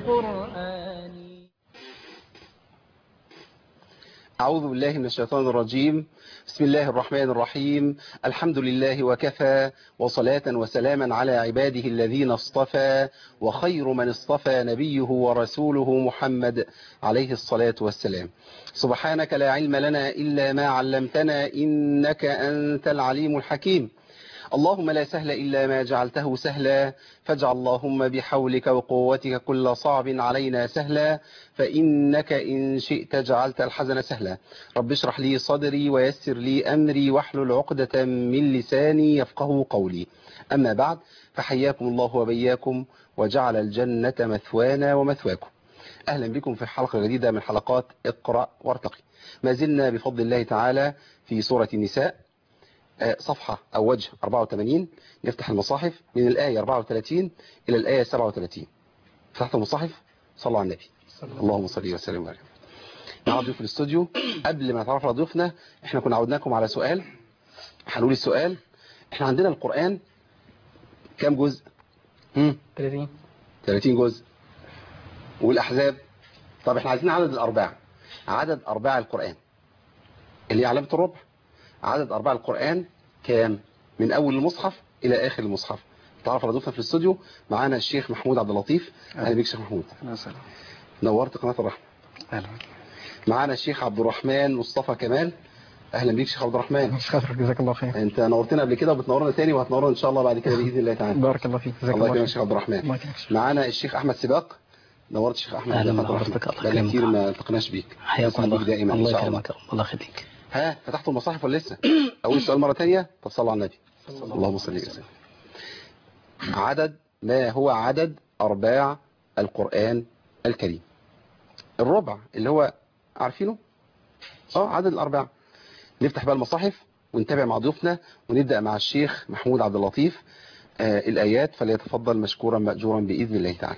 القرآن أعوذ بالله من الشيطان الرجيم بسم الله الرحمن الرحيم الحمد لله وكفى وصلاة وسلاما على عباده الذين اصطفى وخير من اصطفى نبيه ورسوله محمد عليه الصلاة والسلام سبحانك لا علم لنا إلا ما علمتنا إنك أنت العليم الحكيم اللهم لا سهل إلا ما جعلته سهلا فاجعل اللهم بحولك وقوتك كل صعب علينا سهلا فإنك إن شئت جعلت الحزن سهلا رب اشرح لي صدري ويسر لي أمري واحلل عقدة من لساني يفقه قولي أما بعد فحياكم الله وبياكم وجعل الجنة مثوانا ومثواكم أهلا بكم في حلقة جديدة من حلقات اقرأ وارتقي ما زلنا بفضل الله تعالى في سورة النساء صفحة أو وجه 84 نفتح المصاحف من الآية 34 إلى الآية 37 فتحت المصاحف صلوا على النبي اللهم صل وسلم وبارك مع ضيوف الاستوديو قبل ما نتعرف على ضيوفنا احنا كنا عودناكم على سؤال هنقول السؤال احنا عندنا القرآن كام جزء؟ هم 30 30 جزء والأحزاب طب احنا عايزين عدد الأرباع عدد أرباع القرآن اللي هي علامة الربع عدد أرباع القرآن كام من أول المصحف إلى آخر المصحف تعرف على ضيوفنا في الاستوديو معانا الشيخ محمود عبد اللطيف أهلا بيك شيخ محمود وسلام نورت قناة الرحمة اهلا معانا الشيخ عبد الرحمن مصطفى كمال أهلا بيك شيخ عبد الرحمن مش خاطرك جزاك الله خير أنت نورتنا قبل كده وبتنورنا تاني وهتنورنا إن شاء الله بعد كده بإذن الله تعالى بارك الله فيك جزاك الله الله يكرمك خير شيخ عبد الرحمن الله يكرمك معانا الشيخ أحمد سباق نورت الشيخ أحمد أهلا يا عبد بحضرتك، الرحمن الله بقالنا يكرمك. كتير ما التقناش بيك حياكم نسعد الله بيك دائما إن الله شاء الله يكرمك الله يخليك ها فتحتوا المصاحف ولا لسه اول سؤال مره ثانيه طب صلوا على النبي اللهم صل وسلم عدد ما هو عدد ارباع القران الكريم الربع اللي هو عارفينه اه عدد الارباع نفتح بقى المصاحف ونتابع مع ضيوفنا ونبدا مع الشيخ محمود عبد اللطيف آه الايات فليتفضل مشكورا ماجورا باذن الله تعالى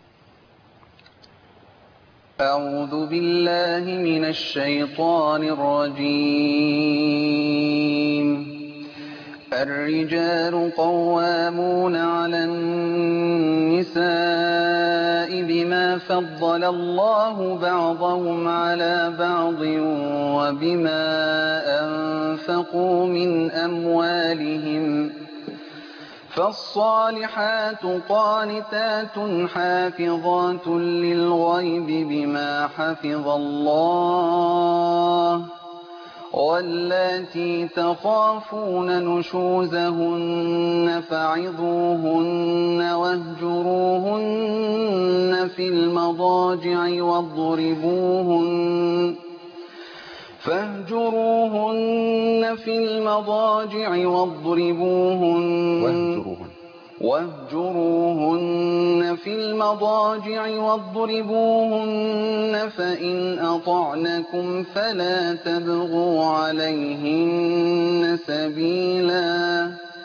أعوذ بالله من الشيطان الرجيم الرجال قوامون على النساء بما فضل الله بعضهم على بعض وبما أنفقوا من أموالهم فالصالحات قانتات حافظات للغيب بما حفظ الله واللاتي تخافون نشوزهن فعظوهن واهجروهن في المضاجع واضربوهن فاهجروهن في المضاجع واضربوهن واهجروهن واهجروهن في المضاجع واضربوهن فإن أطعنكم فلا تبغوا عليهن سبيلا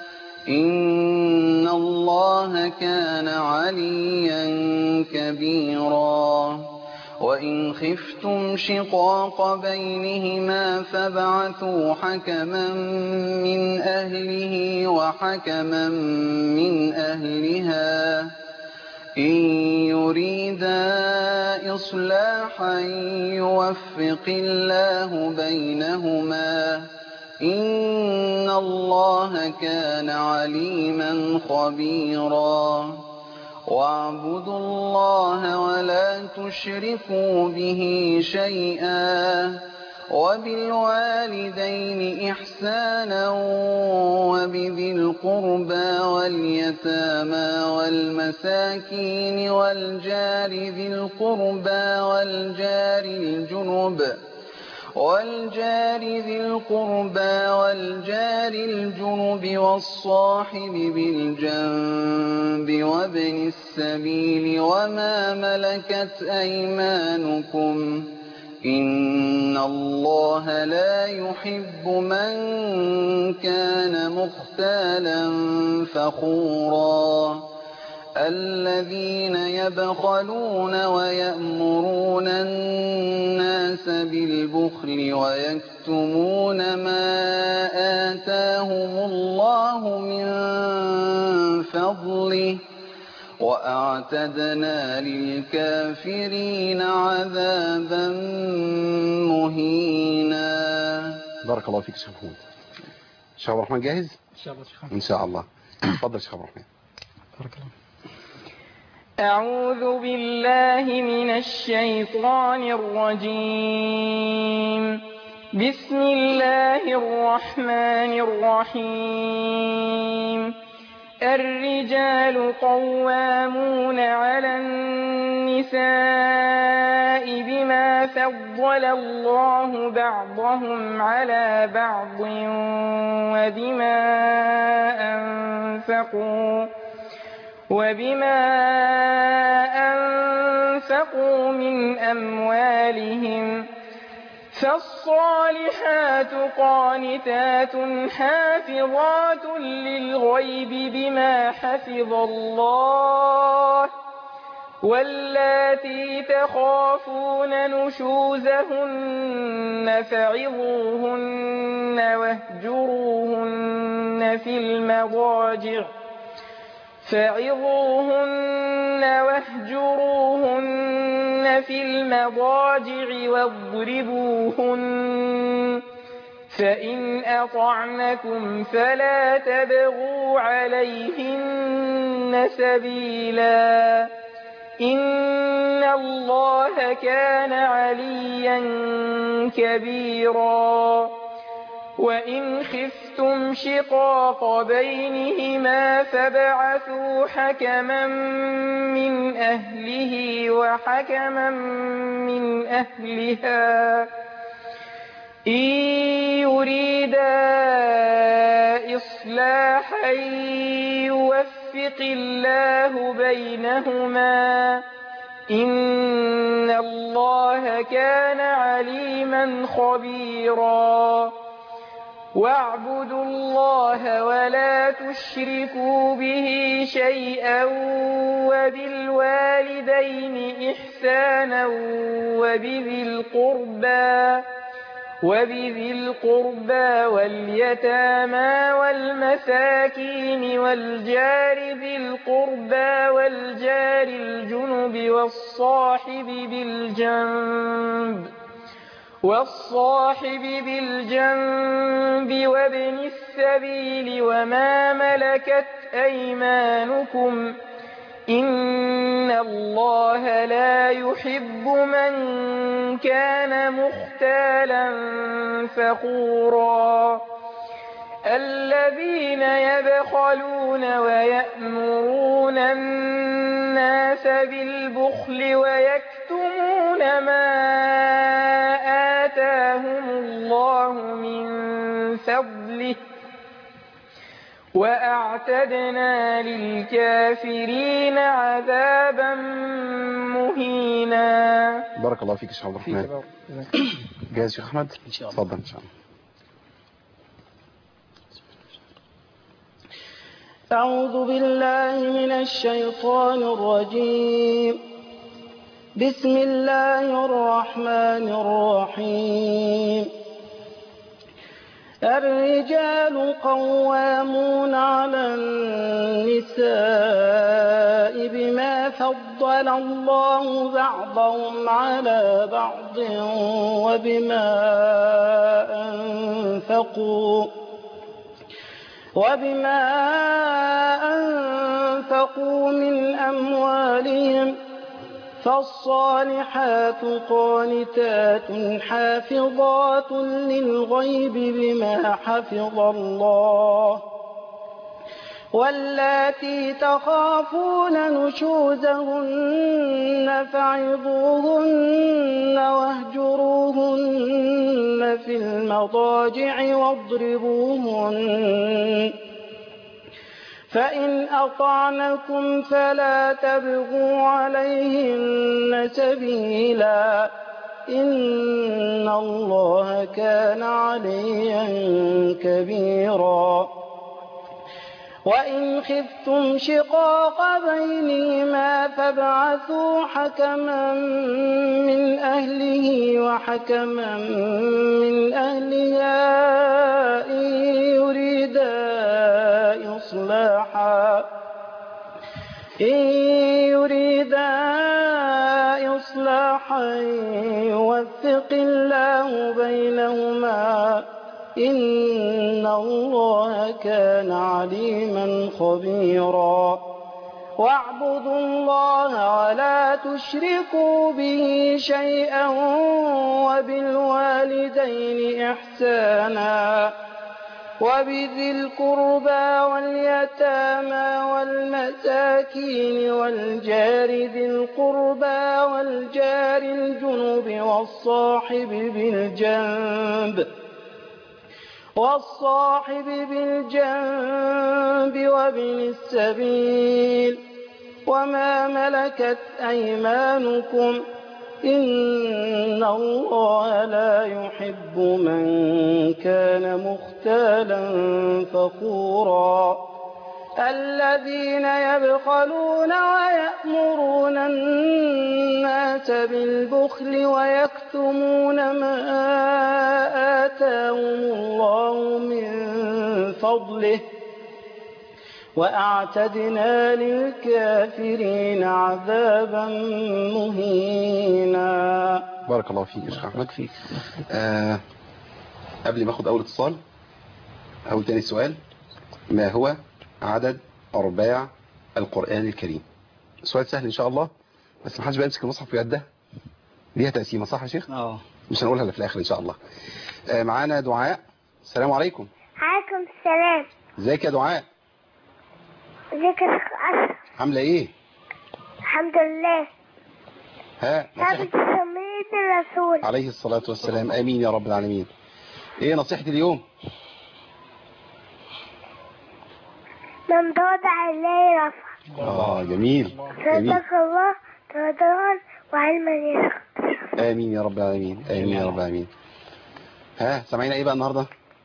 إن الله كان عليا كبيرا وإن خفتم شقاق بينهما فابعثوا حكما من أهله وحكما من أهلها إن يريدا إصلاحا يوفق الله بينهما إن الله كان عليما خبيرا واعبدوا الله ولا تشركوا به شيئا وبالوالدين إحسانا وبذي القربى واليتامى والمساكين والجار ذي القربى والجار الجنب والجار ذي القربى والجار الجنب والصاحب بالجنب وابن السبيل وما ملكت أيمانكم إن الله لا يحب من كان مختالا فخورا الذين يبخلون ويأمرون الناس بالبخل ويكتمون ما آتاهم الله من فضله وأعتدنا للكافرين عذابا مهينا بارك الله فيك شيخ محمود شيخ عبد الرحمن جاهز إن شاء الله شيخ ان شاء الله اتفضل شيخ عبد الرحمن بارك الله أعوذ بالله من الشيطان الرجيم بسم الله الرحمن الرحيم الرجال قوامون على النساء بما فضل الله بعضهم على بعض وبما أنفقوا وبما أنفقوا من أموالهم فالصالحات قانتات حافظات للغيب بما حفظ الله واللاتي تخافون نشوزهن فعظوهن واهجروهن في المضاجع فعظوهن واهجروهن في المضاجع واضربوهن فإن أطعنكم فلا تبغوا عليهن سبيلا إن الله كان عليا كبيرا وإن خفتم شقاق بينهما فابعثوا حكما من أهله وحكما من أهلها إن يريدا إصلاحا يوفق الله بينهما إن الله كان عليما خبيرا واعبدوا الله ولا تشركوا به شيئا وبالوالدين إحسانا وبذي القربى وبذي القربى واليتامى والمساكين والجار ذي القربى والجار الجنب والصاحب بالجنب والصاحب بالجنب وابن السبيل وما ملكت أيمانكم إن الله لا يحب من كان مختالا فخورا الذين يبخلون ويأمرون الناس بالبخل ويكتمون ما آتاهم الله من فضله وأعتدنا للكافرين عذابا مهينا بارك الله فيك يا شيخ عبد فيك الرحمن بارك الله. جاهز يا شيخ احمد إن شاء الله. اتفضل ان شاء الله أعوذ بالله من الشيطان الرجيم بسم الله الرحمن الرحيم الرجال قوامون على النساء بما فضل الله بعضهم على بعض وبما أنفقوا وبما أنفقوا من أموالهم فالصالحات قانتات حافظات للغيب بما حفظ الله واللاتي تخافون نشوزهن فعظوهن واهجروهن في المضاجع واضربوهن فإن أطعنكم فلا تبغوا عليهن سبيلا إن الله كان عليا كبيرا وإن خفتم شقاق بينهما فابعثوا حكما من أهله وحكما من أهلها إن يريدا إصلاحا إن يريدا إصلاحا يوفق الله بينهما إن الله كان عليما خبيرا واعبدوا الله ولا تشركوا به شيئا وبالوالدين إحسانا وبذي القربى واليتامى والمساكين والجار ذي القربى والجار الجنب والصاحب بالجنب والصاحب بالجنب وابن السبيل وما ملكت أيمانكم إن الله لا يحب من كان مختالا فخورا الذين يبخلون ويأمرون الناس بالبخل ويكتمون ما آتاهم الله من فضله وأعتدنا للكافرين عذابا مهينا بارك الله فيك يا شيخ احمد فيك آه قبل ما اخد اول اتصال اول تاني سؤال ما هو عدد ارباع القران الكريم سؤال سهل ان شاء الله بس ما حدش بقى يمسك المصحف ويده ليها تقسيمه صح يا شيخ اه مش هنقولها الا في الاخر ان شاء الله آه معانا دعاء السلام عليكم عليكم السلام ازيك يا دعاء ازيك يا شيخ أشرف عامله ايه الحمد لله ها نصيحة ثابت سميت الرسول عليه الصلاه والسلام امين يا رب العالمين ايه نصيحه اليوم من تواضع الله رفع اه جميل جميل صدق الله تواضعا وعلما يشكر امين يا رب العالمين امين يا رب العالمين ها سامعين ايه بقى النهارده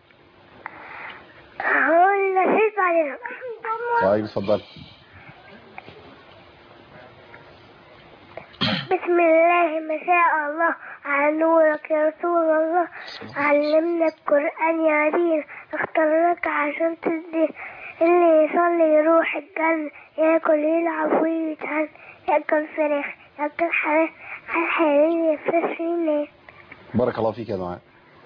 هو النشيد علينا طيب اتفضل بسم الله ما شاء الله على نورك يا رسول الله علمنا القرآن يا دين اختار لك عشان تدين اللي يصلي يروح الجنة ياكل يلعب ويتهن ياكل فراخ ياكل حرام على الحريم يفرش الناس بارك الله فيك يا دعاء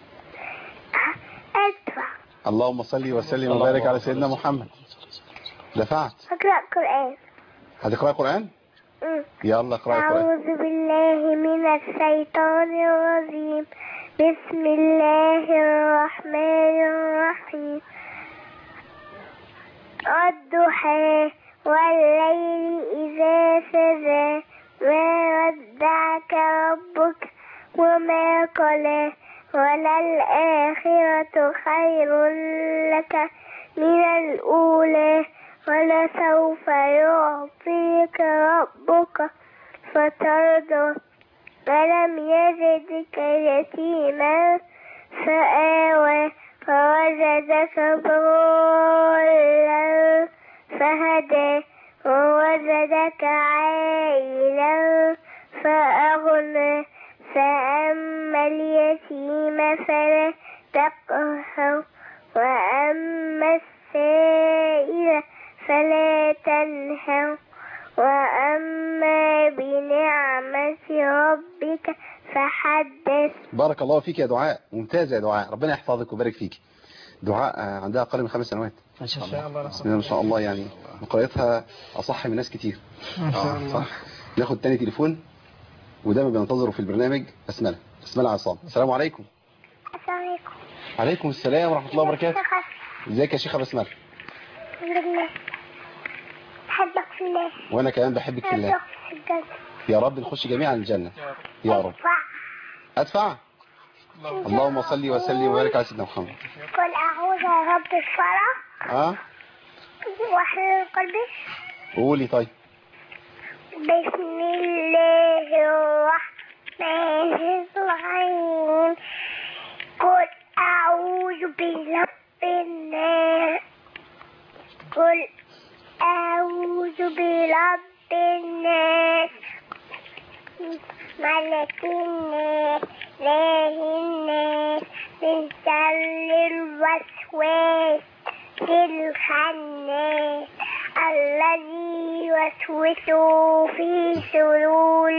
ادفع اللهم صل وسلم وبارك على سيدنا محمد دفعت اقرأ قرآن هتقرأ قرآن أمم. يلا اقرأ قرآن أعوذ بالله من الشيطان الرجيم بسم الله الرحمن الرحيم الضحى والليل إذا سجى ما ودعك ربك وما قلى وللآخرة خير لك من الأولى ولسوف يعطيك ربك فترضى ألم يجدك يتيما فآوى ووجدك ضالا فهدى ووجدك عائلا فأغنى فأما اليتيم فلا تقهر وأما السائل فلا تنهر وأما بنعمة ربك فحدث بارك الله فيك يا دعاء ممتاز يا دعاء ربنا يحفظك ويبارك فيك دعاء آه، عندها أقل من خمس سنوات ما شاء الله بسم الله ما شاء الله يعني قراءتها أصح من ناس كتير آه صح ناخد تاني تليفون وده ما بننتظره في البرنامج بسملة بسملة عصام السلام عليكم السلام عليكم عليكم السلام ورحمة الله وبركاته شيخ ازيك يا شيخة بسملة الحمد لله بحبك في الله وانا كمان بحبك في الله بحبك في الجنة يا رب نخش جميعا الجنة يا رب ادفع ادفع اللهم صل وسلم وبارك على سيدنا محمد قل أعوذ برب الفلق اه واحلل قلبي قولي طيب بسم الله الرحمن الرحيم قل أعوذ برب الناس قل أعوذ برب الناس ملك الناس إله الناس من شر الوسواس الخناس الذي يوسوس في صدور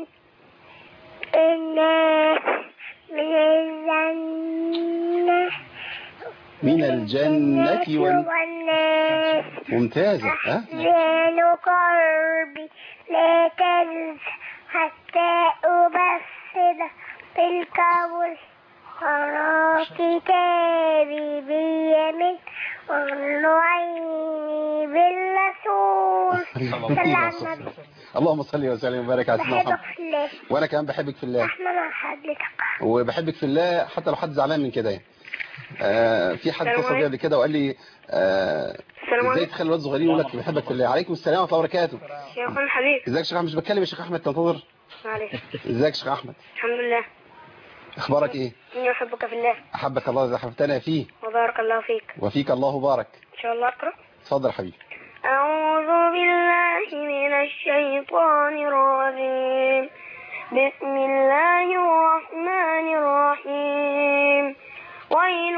الناس من الجنة من الجنة وال... والناس ممتازة ها أحزان قلبي لا تنس حتى أبصر بالقول أرى كتابي بيمين وأغلو عيني بالرسول صلى على النبي اللهم صل وسلم وبارك على سيدنا محمد بحبك في الله وانا كمان بحبك في الله أحمد حضرتك وبحبك في الله حتى لو حد زعلان من كده يعني آه في حد اتصل بيا قبل كده وقال لي آه ازاي تخلي الواد صغيرين يقول لك بحبك في الله عليكم السلام ورحمه الله وبركاته يا اخوان الحبيب ازيك يا شيخ احمد مش بتكلم يا شيخ احمد تنتظر معلش ازيك يا شيخ احمد الحمد لله اخبارك ايه اني احبك في الله احبك الله اذا احببتنا فيه وبارك الله فيك وفيك الله بارك ان شاء الله اقرا اتفضل يا حبيبي أعوذ بالله من الشيطان الرجيم بسم الله الرحمن الرحيم ويل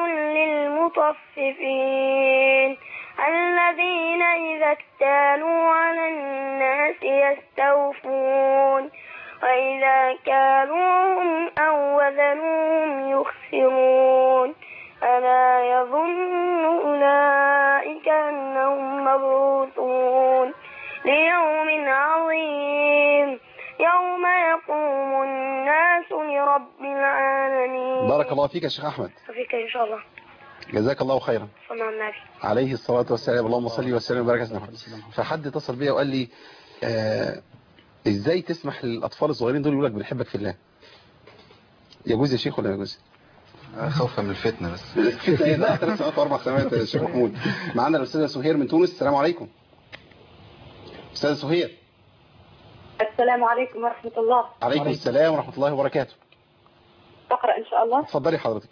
للمطففين الذين إذا اكتالوا على الناس يستوفون وإذا كالوهم أو وزنوهم يخسرون ألا يظن أولئك أنهم مبعوثون ليوم عظيم يوم يقوم الناس لرب العالمين بارك الله فيك يا شيخ احمد وفيك إن شاء الله جزاك الله خيرا صلى الله على النبي عليه الصلاة والسلام اللهم صل وسلم وبارك على سيدنا محمد فحد اتصل بيا وقال لي آه ازاي تسمح للاطفال الصغيرين دول يقول لك بنحبك في الله يجوز يا شيخ ولا ما يجوز خوفا من الفتنة بس فتنة ايه ده ثلاث سنوات واربع سنوات يا شيخ محمود معانا الاستاذه سهير من تونس السلام عليكم استاذه سهير السلام عليكم ورحمة الله عليكم السلام ورحمة الله وبركاته أقرأ إن شاء الله اتفضلي حضرتك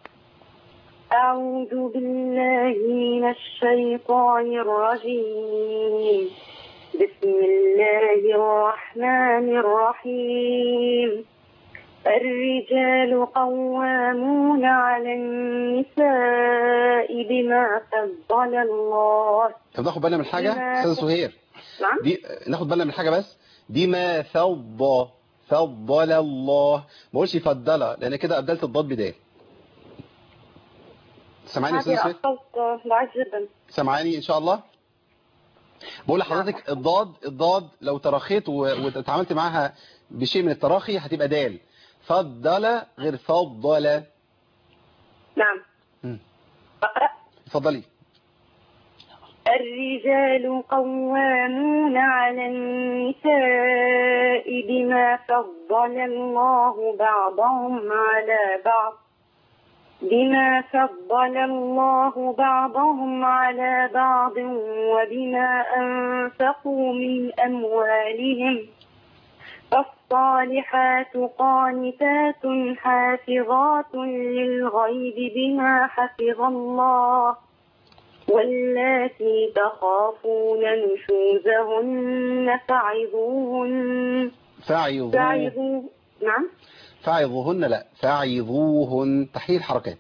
أعوذ بالله من الشيطان الرجيم بسم الله الرحمن الرحيم الرجال قوامون على النساء بما فضل الله طب ناخد بالنا من حاجة استاذه سهير نعم دي ناخد بالنا من حاجة بس بما فضل فضل الله ما بقولش فضل لان كده ابدلت الضاد بدال سامعاني يا استاذه هذه سهير الصوت ضعيف جدا سامعاني ان شاء الله بقول لحضرتك الضاد الضاد لو تراخيت و- واتعاملت معاها بشيء من التراخي هتبقى دال فضل غير فضل نعم مم. أقرأ اتفضلي الرجال قوامون على النساء بما فضل الله بعضهم على بعض بما فضل الله بعضهم على بعض وبما أنفقوا من أموالهم فالصالحات قانتات حافظات للغيب بما حفظ الله واللاتي تخافون نشوزهن فعظوهن فعظوه فعظوا نعم فعظوهن لا فعظوهن تحليل الحركات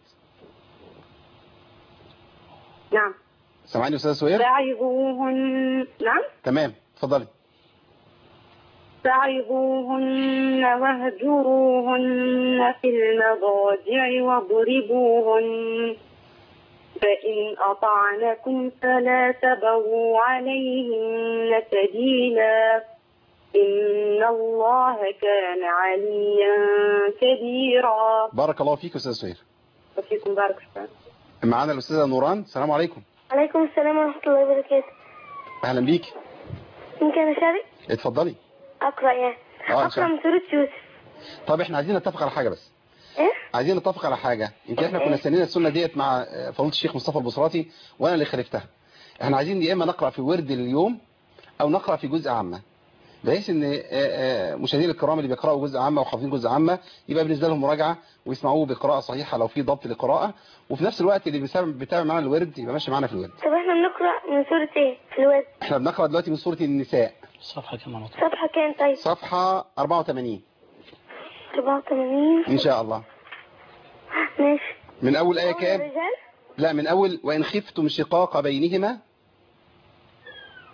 نعم سامعاني يا استاذه سهير فعظوهن نعم تمام اتفضلي فعظوهن واهجروهن في المضاجع واضربوهن فإن أطعنكم فلا تبغوا عليهن سبيلا إن الله كان عليا كبيرا بارك الله فيك يا استاذه سهير وفيكم بارك الله معانا الاستاذه نوران السلام عليكم عليكم السلام ورحمة الله وبركاته اهلا بيك ممكن أشارك اتفضلي أقرأ يعني اه ان شاء أقرأ الله من سورة يوسف طب احنا عايزين نتفق على حاجه بس إيه؟ عايزين نتفق على حاجه يمكن احنا كنا سنين السنه ديت مع آه، فضيله الشيخ مصطفى البصراتي وانا اللي خالفتها احنا عايزين يا اما نقرا في ورد اليوم او نقرا في جزء عامه بحيث ان آه، آه، مشاهدينا الكرام اللي بيقراوا جزء عامه وحافظين جزء عامه يبقى بالنسبه لهم مراجعه ويسمعوه بقراءه صحيحه لو في ضبط للقراءه وفي نفس الوقت اللي بيسا- بيتابع معانا الورد يبقى ماشي معانا في الورد طب احنا بنقرأ من سورة ايه في الوزن احنا بنقرا دلوقتي من سوره النساء صفحة كمان وطلع. صفحة كام طيب صفحه 84 84 ان شاء الله ماشي من اول ايه أول كام الرجال لا من اول وان خفتم شقاق بينهما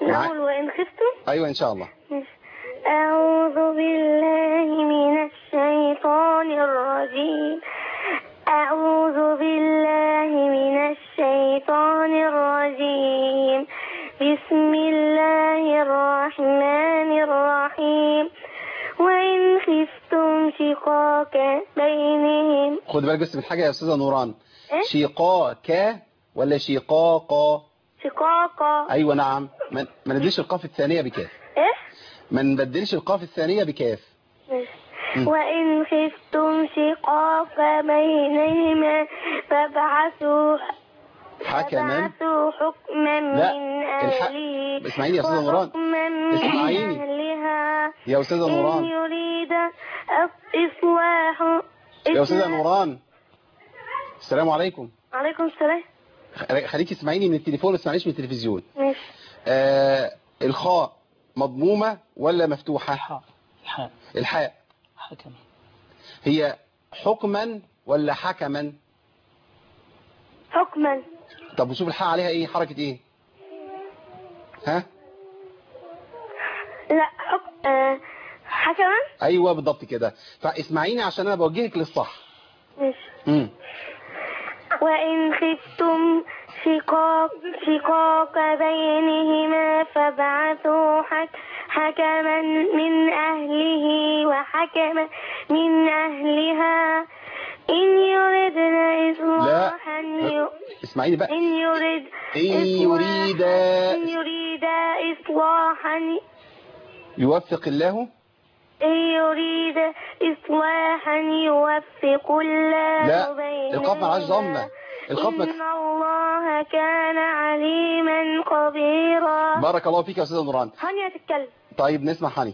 نقول وإن خفتم ايوه ان شاء الله أعوذ بالله من الشيطان الرجيم أعوذ بالله من الشيطان الرجيم بسم الله الرحمن الرحيم وإن خفتم شقاق بينهم خد بالك بس من حاجه يا استاذه نوران إيه؟ شقاق ولا شقاق شقاق ايوه نعم ما ما نديش القاف الثانيه بكاف إيه؟ ما نبدلش القاف الثانيه بكاف مم. وإن خفتم شقاق بينهما فابعثوا حكما فابعثوا حكما لا، من الحق- أهله اسمعيني يا أستاذة نوران. وحكما من اسمعيني. أهلها يا استاذه إن نوران يريد إصلاح يا استاذه إصلاح- نوران السلام عليكم عليكم السلام خ- خليكي اسمعيني من التليفون ما تسمعينيش من التلفزيون ماشي آه الخاء مضمومه ولا مفتوحه حاء حاء الحاء حكم هي حكما ولا حكما حكما طب وشوف الحاء عليها ايه حركه ايه ها لا حك... آه، حكما ايوه بالضبط كده فاسمعيني عشان انا بوجهك للصح ماشي امم وإن خفتم شقاق, شقاق بينهما فابعثوا حك حكما من أهله وحكما من أهلها إن يردن إصلاحا ي- اسمعيني بقى إن يرد إن إصلاحا- يريد إن يريد إصلاحا يوفق الله إن يريد إصلاحا يوفق الله لا بينهما القاف معهاش ضمه القاف مك... إن الله كان عليما خبيرا بارك الله فيك يا استاذه نوران هانية تتكلم طيب نسمع حني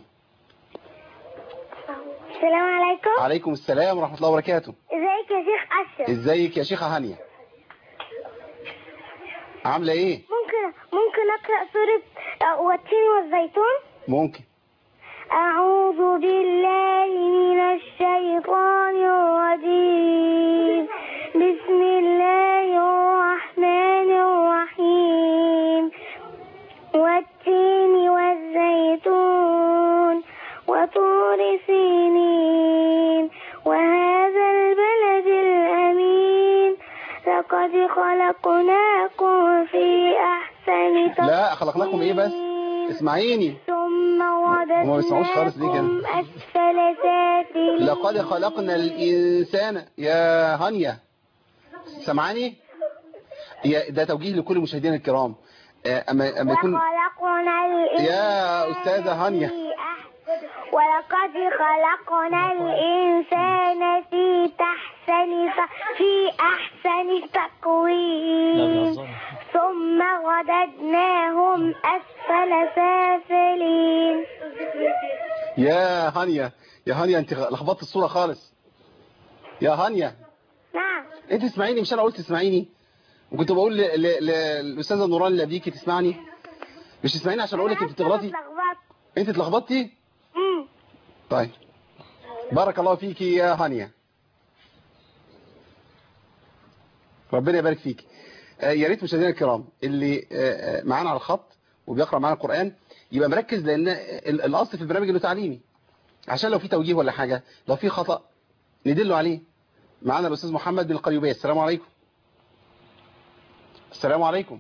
السلام عليكم عليكم السلام ورحمه الله وبركاته ازيك يا شيخ أشرف ازيك يا شيخه هانيه عامله ايه ممكن ممكن أقرأ سورة آه، والتين والزيتون ممكن أعوذ بالله من الشيطان الرجيم بسم الله الرحمن الرحيم والتين والزيتون وطور سينين وهذا البلد الأمين لقد خلقناكم في أحسن تقويم لا خلقناكم ايه بس اسمعيني ثم هما ما بيسمعوش خالص ليه كده؟ رددناكم أسفل سافلين لقد خلقنا الإنسان يا هانية سمعاني يا- ده توجيه لكل مشاهدينا الكرام آه، أما أما يكون وخلقنا الإنسان يا أستاذة هانية. في أحسن ولقد خلقنا الإنسان في تحسن في أحسن تقويم ثم رددناهم أسفل سافلين يا هانية يا هانية أنت لخبطت الصورة خالص يا هانية نعم أنت تسمعيني مش أنا قلت تسمعيني وكنت بقول ل- ل- ل- للأستاذة نوران اللي قبليكي تسمعني مش تسمعيني عشان أقول لك أنت بتغلطي اتلخبطت. أنت اتلخبطتي أمم. طيب بارك الله فيك يا هانية ربنا يبارك فيك آه، يا ريت مشاهدينا الكرام اللي آه، آه، معانا على الخط وبيقرأ معانا القرآن يبقى مركز لأن ال- الأصل في البرنامج انه تعليمي عشان لو في توجيه ولا حاجة لو في خطأ ندله عليه معانا الأستاذ محمد بن القيوبية السلام عليكم السلام عليكم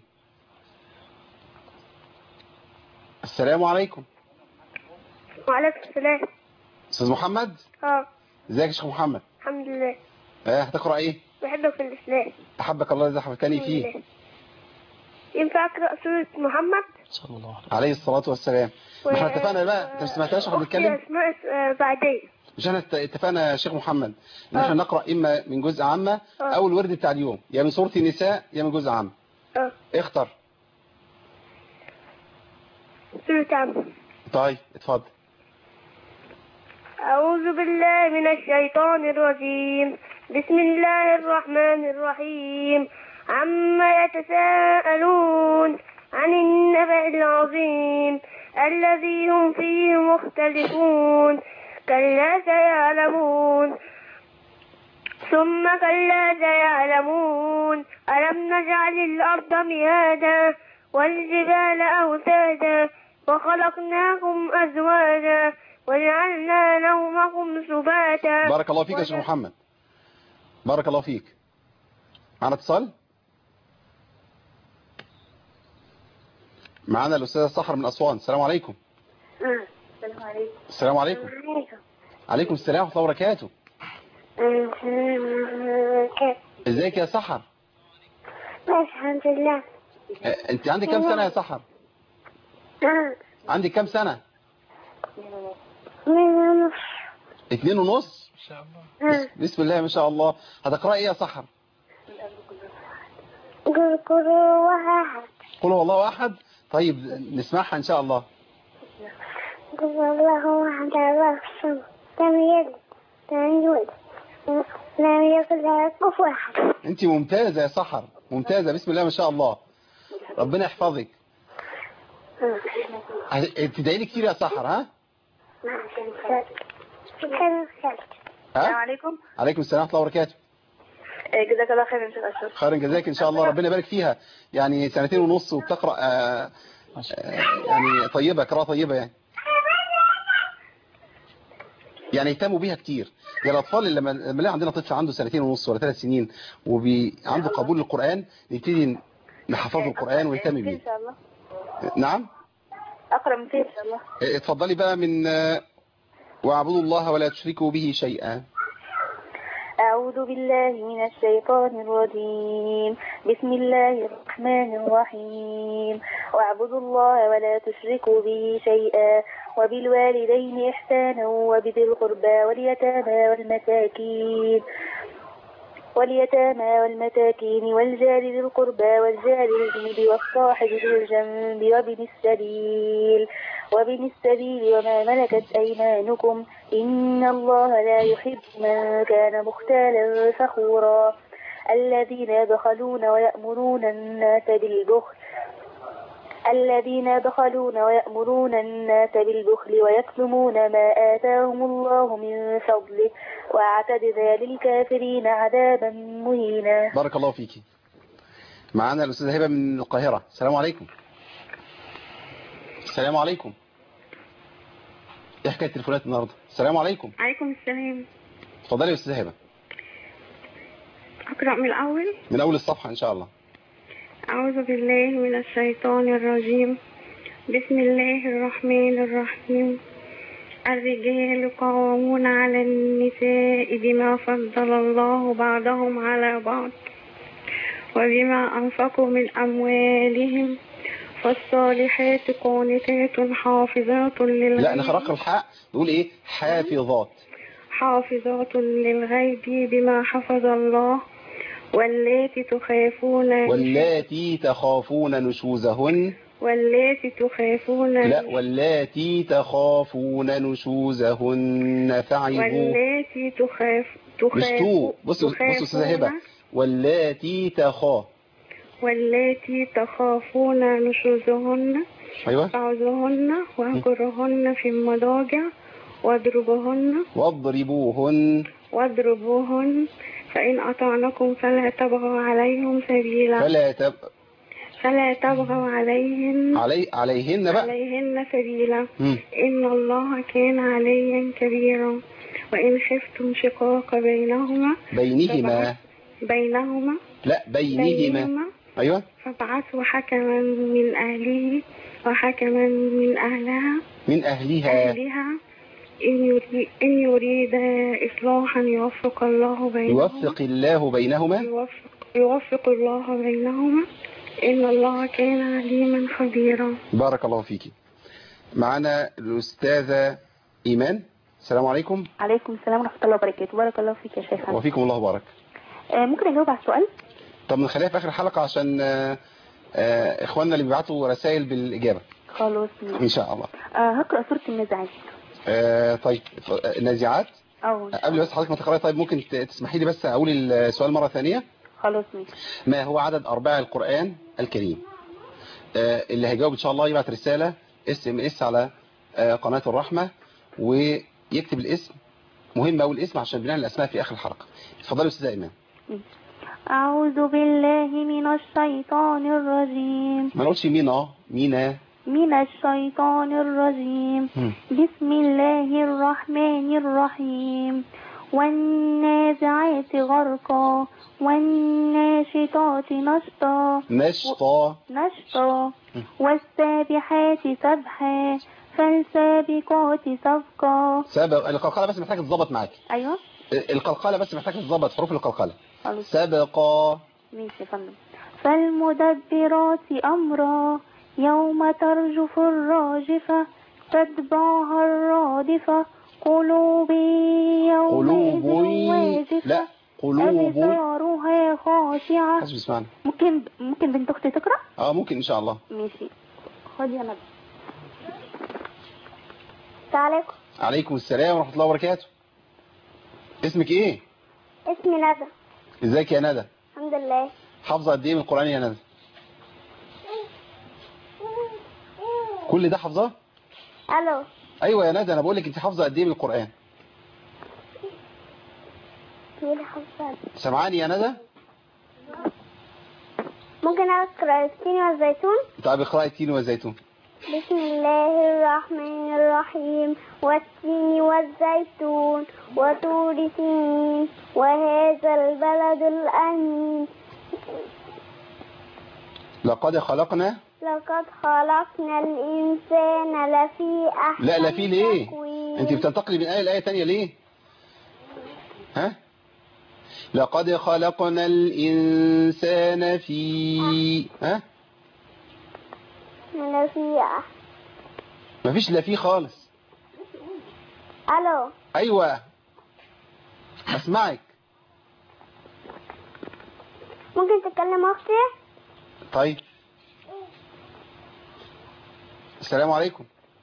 السلام عليكم وعليكم السلام أستاذ محمد اه ازيك يا شيخ محمد الحمد لله آه، هتقرأ ايه بحبك في الإسلام أحبك الله إذا حببتني الحمد فيه لله. ينفع أقرأ سورة محمد صلى الله عليه عليه الصلاة والسلام ما احنا اتفقنا بقى انت ما سمعتهاش واحنا أختي بنتكلم أسماء آه، بعدية مش احنا ات- اتفقنا يا شيخ محمد ان آه. احنا نقرأ اما من جزء عامة آه. او الورد بتاع اليوم يا من سورة النساء يا من جزء عام اه اختر سورة عامة طيب اتفضل أعوذ بالله من الشيطان الرجيم بسم الله الرحمن الرحيم عما يتساءلون عن النبأ العظيم الذي هم فيه مختلفون كلا سيعلمون ثم كلا سيعلمون ألم نجعل الأرض مهادا والجبال أوتادا وخلقناكم أزواجا وجعلنا نومكم سباتا بارك الله فيك يا شيخ محمد بارك الله فيك معنا اتصال معنا الأستاذة سحر من أسوان السلام عليكم السلام عليكم السلام عليكم عليكم السلام ورحمة الله وبركاته ازيك يا سحر الحمد لله آه، انت عندك كام سنة يا سحر عندك كام سنة من اتنين ونص إن شاء الله بس- بسم الله ما شاء الله هتقرأي ايه يا سحر قل كل واحد قل هو الله احد طيب نسمعها ان شاء الله قل الله واحد الله الصمد لم يلد لم يولد لم يكن له كفوا أحد انت ممتازة يا سحر ممتازة بسم الله ما شاء الله ربنا يحفظك هت- تدعي لي كتير يا سحر ها السلام ها عليكم عليكم السلام ورحمة الله وبركاته جزاك الله خير ان شاء الله خيرا جزاك ان شاء الله ربنا يبارك فيها يعني سنتين ونص وبتقرا آه، ما شاء الله آه، يعني طيبه قراءه طيبه يعني يعني يهتموا بيها كتير يعني الاطفال اللي لما لما نلاقي عندنا طفل عنده سنتين ونص ولا ثلاث سنين وعنده قبول للقران نبتدي نحفظه القران ونهتم ان بيه شاء الله نعم اقرا من فين ان شاء الله آه، اتفضلي بقى من آه، واعبدوا الله ولا تشركوا به شيئا أعوذ بالله من الشيطان الرجيم بسم الله الرحمن الرحيم واعبدوا الله ولا تشركوا به شيئا وبالوالدين إحسانا وبذي القربى واليتامى والمساكين واليتامى والمساكين والجار ذي القربى والجار الجنب والصاحب بالجنب وابن السبيل وابن السبيل وما ملكت أيمانكم إن الله لا يحب من كان مختالا فخورا الذين يبخلون ويأمرون الناس بالبخل الذين يبخلون ويأمرون الناس بالبخل ويكتمون ما آتاهم الله من فضله وأعتدنا للكافرين عذابا مهينا بارك الله فيكي معانا الاستاذه هبه من القاهره السلام عليكم السلام عليكم ايه حكايه التليفونات النهارده السلام عليكم عليكم السلام اتفضلي يا استاذه هبه أقرأ من الأول من اول الصفحه ان شاء الله أعوذ بالله من الشيطان الرجيم بسم الله الرحمن الرحيم الرجال قوامون على النساء بما فضل الله بعضهم على بعض وبما أنفقوا من أموالهم فالصالحات قانتات حافظات للغيب لا نخرق الحاء نقول ايه حافظات حافظات للغيب بما حفظ الله واللاتي تخافون واللاتي تخافون نشوزهن واللاتي تخافون لا واللاتي تخافون نشوزهن فعظوا واللاتي تخاف تخاف مش تو بصوا تخافون- بصوا استاذه هبه واللاتي تخاف واللاتي تخافون نشوزهن ايوه فعظوهن واهجرهن في المضاجع واضربوهن واضربوهن واضربوهن فإن أطعنكم فلا تبغوا عليهم سبيلا فلا تب... فلا تبغوا عليهن علي... عليهن بقى عليهن سبيلا مم. إن الله كان عليا كبيرا وإن خفتم شقاق بينهما بينهما بينهما لا بينهما ايوه فابعثوا حكما من أهله وحكما من أهلها من اهلها أهلها إن يريد, إن يريد إصلاحا يوفق الله بينهما يوفق الله بينهما يوفق, يوفق الله بينهما إن الله كان عليما خبيرا بارك الله فيكي معنا الأستاذة إيمان السلام عليكم عليكم السلام ورحمة الله وبركاته بارك الله فيك يا شيخ وفيكم الله بارك آه ممكن أجاوب على السؤال طب نخليها في آخر الحلقة عشان آه، آه، إخواننا اللي بيبعتوا رسائل بالإجابة خلاص إن شاء الله آه هقرأ سورة النزعات آه، طيب آه، نازعات أو قبل بس حضرتك ما تقرأي طيب ممكن ت- تسمحي لي بس أقول السؤال مرة ثانية خلاص ماشي ما هو عدد أرباع القرآن الكريم آه، اللي هيجاوب إن شاء الله يبعت رسالة اس ام اس على آه، قناة الرحمة ويكتب الاسم مهم أوي الاسم عشان بنعمل الأسماء في آخر الحلقة اتفضلي يا أستاذة إيمان أعوذ بالله من الشيطان الرجيم ما نقولش مين اه مينا من الشيطان الرجيم مم. بسم الله الرحمن الرحيم والنازعات غرقا والناشطات نشطا نشطة نشطا والسابحات سبحا فالسابقات سبقا سبق القلقلة بس محتاجة تظبط معاك أيوة القلقلة بس محتاجة تظبط حروف القلقلة خلاص سبق ماشي يا فندم فالمدبرات أمرا يوم ترجف الراجفة تتبعها الرادفة قلوب يومئذ قلوب واجفة لا قلوب أبصارها خاشعة حسب اسمعنا ممكن ممكن بنت أختي تقرأ؟ اه ممكن ان شاء الله ماشي خد يا ندى السلام عليكم عليكم السلام ورحمة الله وبركاته اسمك ايه اسمي ندى ازيك يا ندى الحمد لله حافظة قد ايه من القرآن يا ندى كل ده حافظاه الو ايوه يا ندى انا بقول لك انت حافظة قد ايه من القرآن مين حفظت سمعاني يا ندى ممكن اقرا التين والزيتون طب اقرأي التين والزيتون بسم الله الرحمن الرحيم والتين والزيتون وطور سنين وهذا البلد الأمين لقد خلقنا لقد خلقنا الإنسان لفي أحسن لا لا في ليه تقويم. انت بتنتقلي من آية لآية تانية ليه ها لقد خلقنا الإنسان في ها لفي أحسن مفيش لا فيه خالص ألو ايوه اسمعك ممكن تتكلم أختي طيب السلام عليكم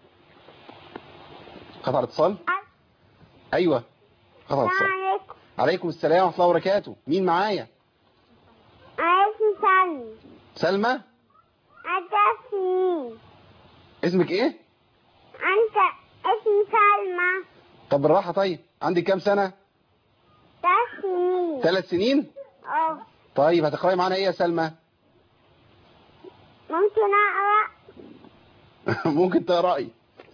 قطع الاتصال ايوه قطع السلام الاتصال عليكم عليكم السلام ورحمه الله وبركاته مين معايا أنا اسمي سلمي سلمى أنت اسمي اسمك ايه أنت اسمي سلمى طب بالراحه طيب عندك كام سنه تسمي ثلاث سنين اه طيب هتقراي معانا ايه يا سلمى ممكن أقرأ ممكن تقراي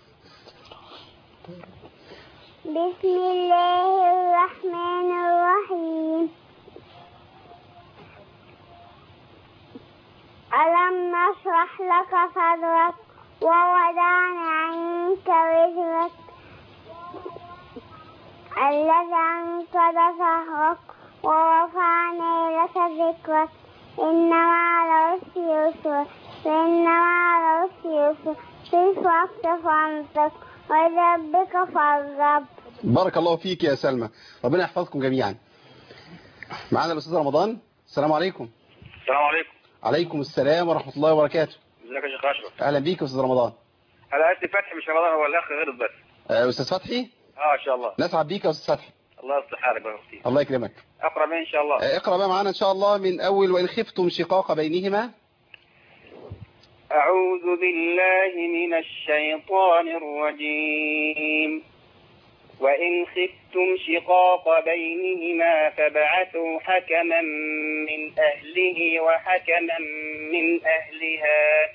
بسم الله الرحمن الرحيم ألم نشرح لك صدرك ووضعنا عنك وزرك الذي أنقض ظهرك ورفعنا لك ذكرك إن مع العسر يسرا فإن مع العسر يسرا في وقت فانطق وربك فارغب بارك الله فيك يا سلمى ربنا يحفظكم جميعا معانا الاستاذ رمضان السلام عليكم السلام عليكم عليكم السلام ورحمه الله وبركاته ازيك يا شيخ اشرف اهلا بيك يا استاذ رمضان انا اسمي فتحي مش رمضان هو الاخ غلط بس آه، استاذ فتحي اه ان شاء الله نسعد بيك يا استاذ فتحي الله يصلح حالك بقى فيه الله يكرمك اقرا مين ان شاء الله آه، اقرا بقى معانا ان شاء الله من اول وان خفتم شقاق بينهما اعوذ بالله من الشيطان الرجيم وإن خفتم شقاق بينهما فابعثوا حكما من أهله وحكما من أهلها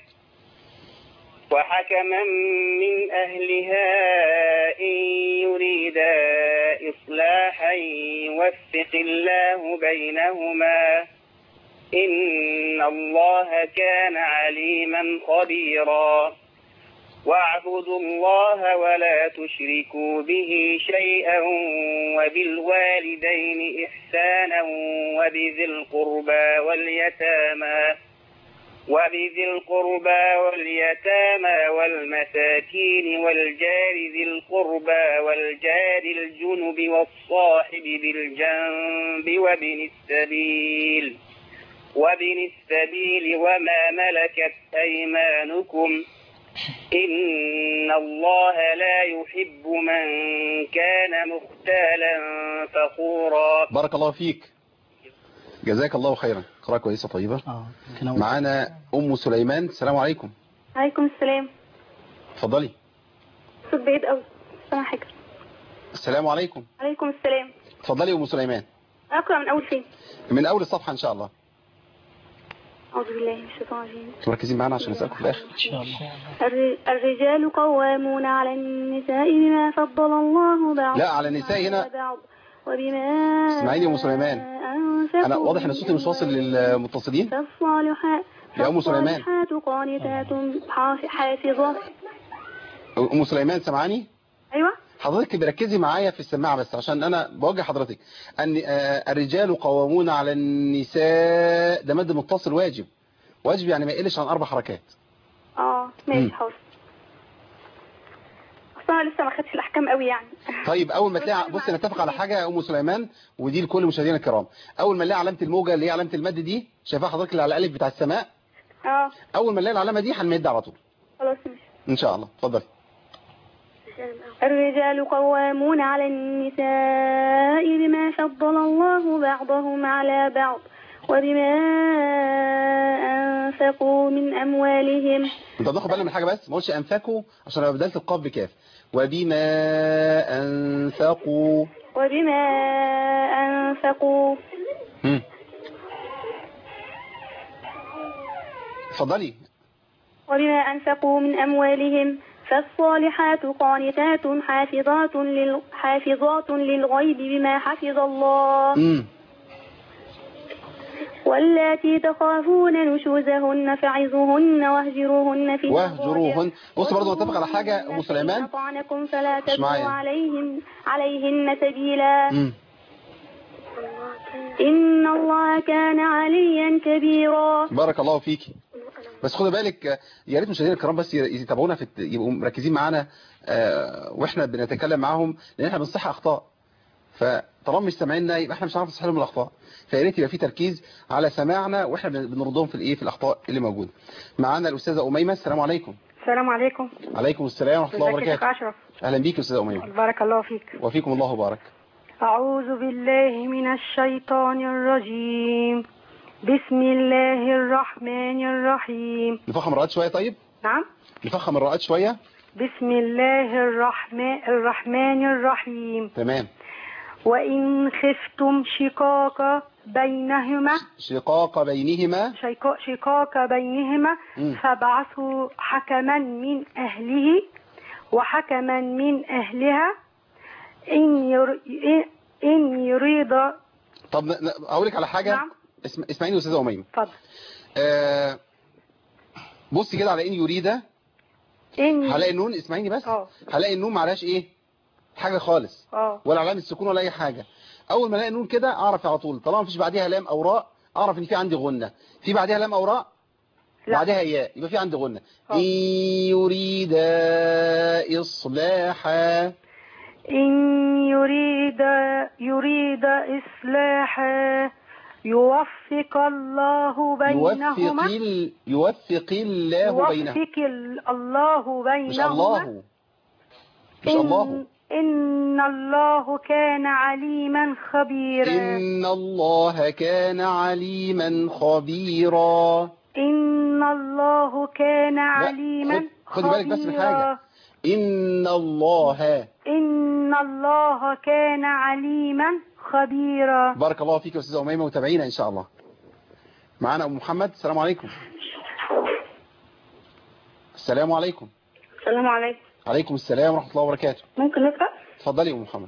وحكما من أهلها إن يريدا إصلاحا يوفق الله بينهما إن الله كان عليما خبيرا واعبدوا الله ولا تشركوا به شيئا وبالوالدين إحسانا وبذي القربى واليتامى وبذي القربى واليتامى والمساكين والجار ذي القربى والجار الجنب والصاحب بالجنب وابن السبيل وابن السبيل وما ملكت أيمانكم إن الله لا يحب من كان مختالا فخورا بارك الله فيك جزاك الله خيرا قراءة كويسة طيبة اه كان أول- معانا أم سليمان السلام عليكم عليكم السلام اتفضلي صوت بعيد قوي سامع حاجة السلام عليكم عليكم السلام اتفضلي يا أم سليمان أقرأ من أول فين من اول الصفحه ان شاء الله أعوذ بالله من الشيطان الرجيم مركزين معانا عشان نسالكم في الاخر إن شاء الله الر- الرجال قوامون على النساء بما فضل الله بعضهم لا، على النساء هنا. على بعض وبما اسمعيني يا أم سليمان. أنفقوا انا واضح ان صوتي مش واصل للمتصلين فالصالحات يا أم سليمان. فالصالحات قانتات حاف- حافظات ام سليمان سامعاني أيوة حضرتك بركزي معايا في السماعه بس عشان انا بوجه حضرتك ان آه، الرجال قوامون على النساء ده مد متصل واجب واجب يعني ما يقلش عن اربع حركات اه مم. ماشي حاضر أصل أنا لسه ما خدتش الأحكام قوي يعني طيب اول ما تلاقي بص نتفق على حاجه يا ام سليمان ودي لكل مشاهدينا الكرام اول ما نلاقي علامه الموجه اللي هي علامه المد دي شايفاها حضرتك اللي على الالف بتاع السماء اه اول ما نلاقي العلامه دي هنمد على طول خلاص ماشي ان شاء الله اتفضلي الرجال قوامون على النساء بما فضل الله بعضهم على بعض وبما أنفقوا من أموالهم انت بناخد بالنا من حاجه بس ما قلتش انفقوا عشان لو بدلت القاف بكاف وبما انفقوا وبما أنفقوا هم. اتفضلي وبما أنفقوا من أموالهم فالصالحات قانتات حافظات لل... حافظات للغيب بما حفظ الله امم واللاتي تخافون نشوزهن فعظوهن واهجروهن في واهجروهن بص برضه نتفق على حاجه ام سليمان أطعنكم فلا مش معايا. تبغوا عليهم عليهن سبيلا امم إن الله كان عليا كبيرا بارك الله فيكي بس خدوا بالك آه، يا ريت مشاهدينا الكرام بس يتابعونا في الت- يبقوا مركزين معانا آه، واحنا بنتكلم معاهم لان احنا بنصح اخطاء فطالما مش سامعيننا يبقى احنا مش هنعرف نصحح لهم الاخطاء فيا ريت يبقى في تركيز على سماعنا واحنا بن- بنردهم في الايه في الاخطاء اللي موجوده معانا الاستاذه اميمه السلام عليكم السلام عليكم عليكم السلام ورحمه الله ازيك يا شيخ وبركاته أشرف اهلا بيك يا استاذه اميمه بارك الله فيك وفيكم الله بارك أعوذ بالله من الشيطان الرجيم بسم الله الرحمن الرحيم نفخم الرقات شويه طيب نعم نفخم الرقات شويه بسم الله الرحمن الرحمن الرحيم تمام وإن خفتم شقاق بينهما شقاق بينهما شيقا- شقاق بينهما مم. فابعثوا حكما من أهله وحكما من أهلها إن ير... إن يريد طب ن- ن- اقول لك على حاجه نعم. اسم... اسمعيني يا استاذه اميمه اتفضل آه بصي كده على ان يريد إن هلاقي النون اسمعيني بس اه هلاقي النون معلاش ايه حاجه خالص اه ولا علامه سكون ولا اي حاجه اول ما الاقي النون كده اعرف على طول طالما مفيش بعديها لام او راء اعرف ان في عندي غنه في بعديها لام او راء لا. بعدها ياء يبقى في عندي غنه اه. ان يريد اصلاحا إن يريد يريد إصلاحا يوفق الله بينهما يوفق ال... يوفق الله بينهما يوفق ال- الله بينهما مش الله مش إن, الله إن الله كان عليما خبيرا إن الله كان عليما خبيرا إن الله كان عليما خد- خدي بالك بس من خبيرا. حاجة. إن الله إن الله كان عليما خبيرا بارك الله فيك يا أستاذة أميمة وتابعينا إن شاء الله معانا أم محمد السلام عليكم السلام عليكم السلام عليكم عليكم السلام ورحمة الله وبركاته ممكن نقرأ اتفضلي يا أم محمد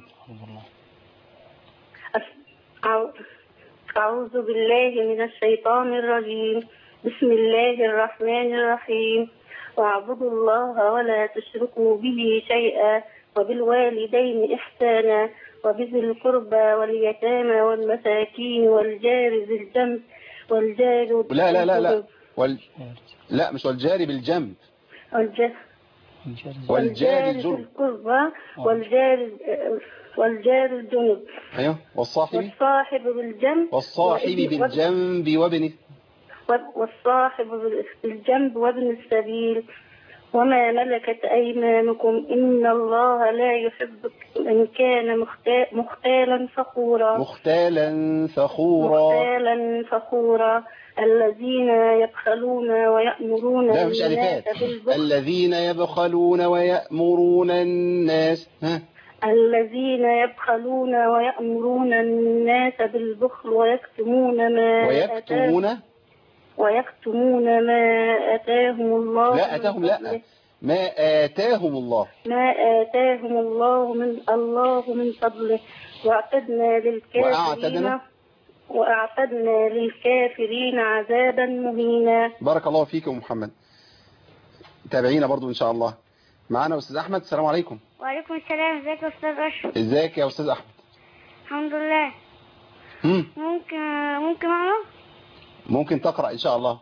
أعو- أعوذ بالله من الشيطان الرجيم بسم الله الرحمن الرحيم واعبدوا الله ولا تشركوا به شيئا وبالوالدين إحسانا وبذي القربى واليتامى والمساكين والجار ذي الجنب والجار لا لا لا لا وال... لا مش والجاري بالجنب والجار والجار ذي الجنب القربى والجار والجار الجنب أيوه والصاحب والصاحب بالجنب والصاحب بالجنب وابنه والصاحب بالجنب وابن السبيل وما ملكت أيمانكم إن الله لا يحب من كان مختا- مختالا فخورا مختالا فخورا مختالا فخورا الذين يبخلون ويأمرون لا مش الناس ألفات بالبخل الذين يبخلون ويأمرون الناس ها الذين يبخلون ويأمرون الناس بالبخل ويكتمون ما ويكتمون آتاهم ويكتمون ما آتاهم الله لا من أتاهم فضله. لا ما آتاهم الله ما آتاهم الله من الله من فضله وأعتدنا للكافرين وأعتدنا؟ وأعتدنا للكافرين عذابا مهينا بارك الله فيك يا محمد تابعينا برضو إن شاء الله معانا أستاذ أحمد السلام عليكم وعليكم السلام ازيك يا استاذ اشرف ازيك يا أستاذ أحمد الحمد لله مم. ممكن ممكن اعرف ممكن تقرأ إن شاء الله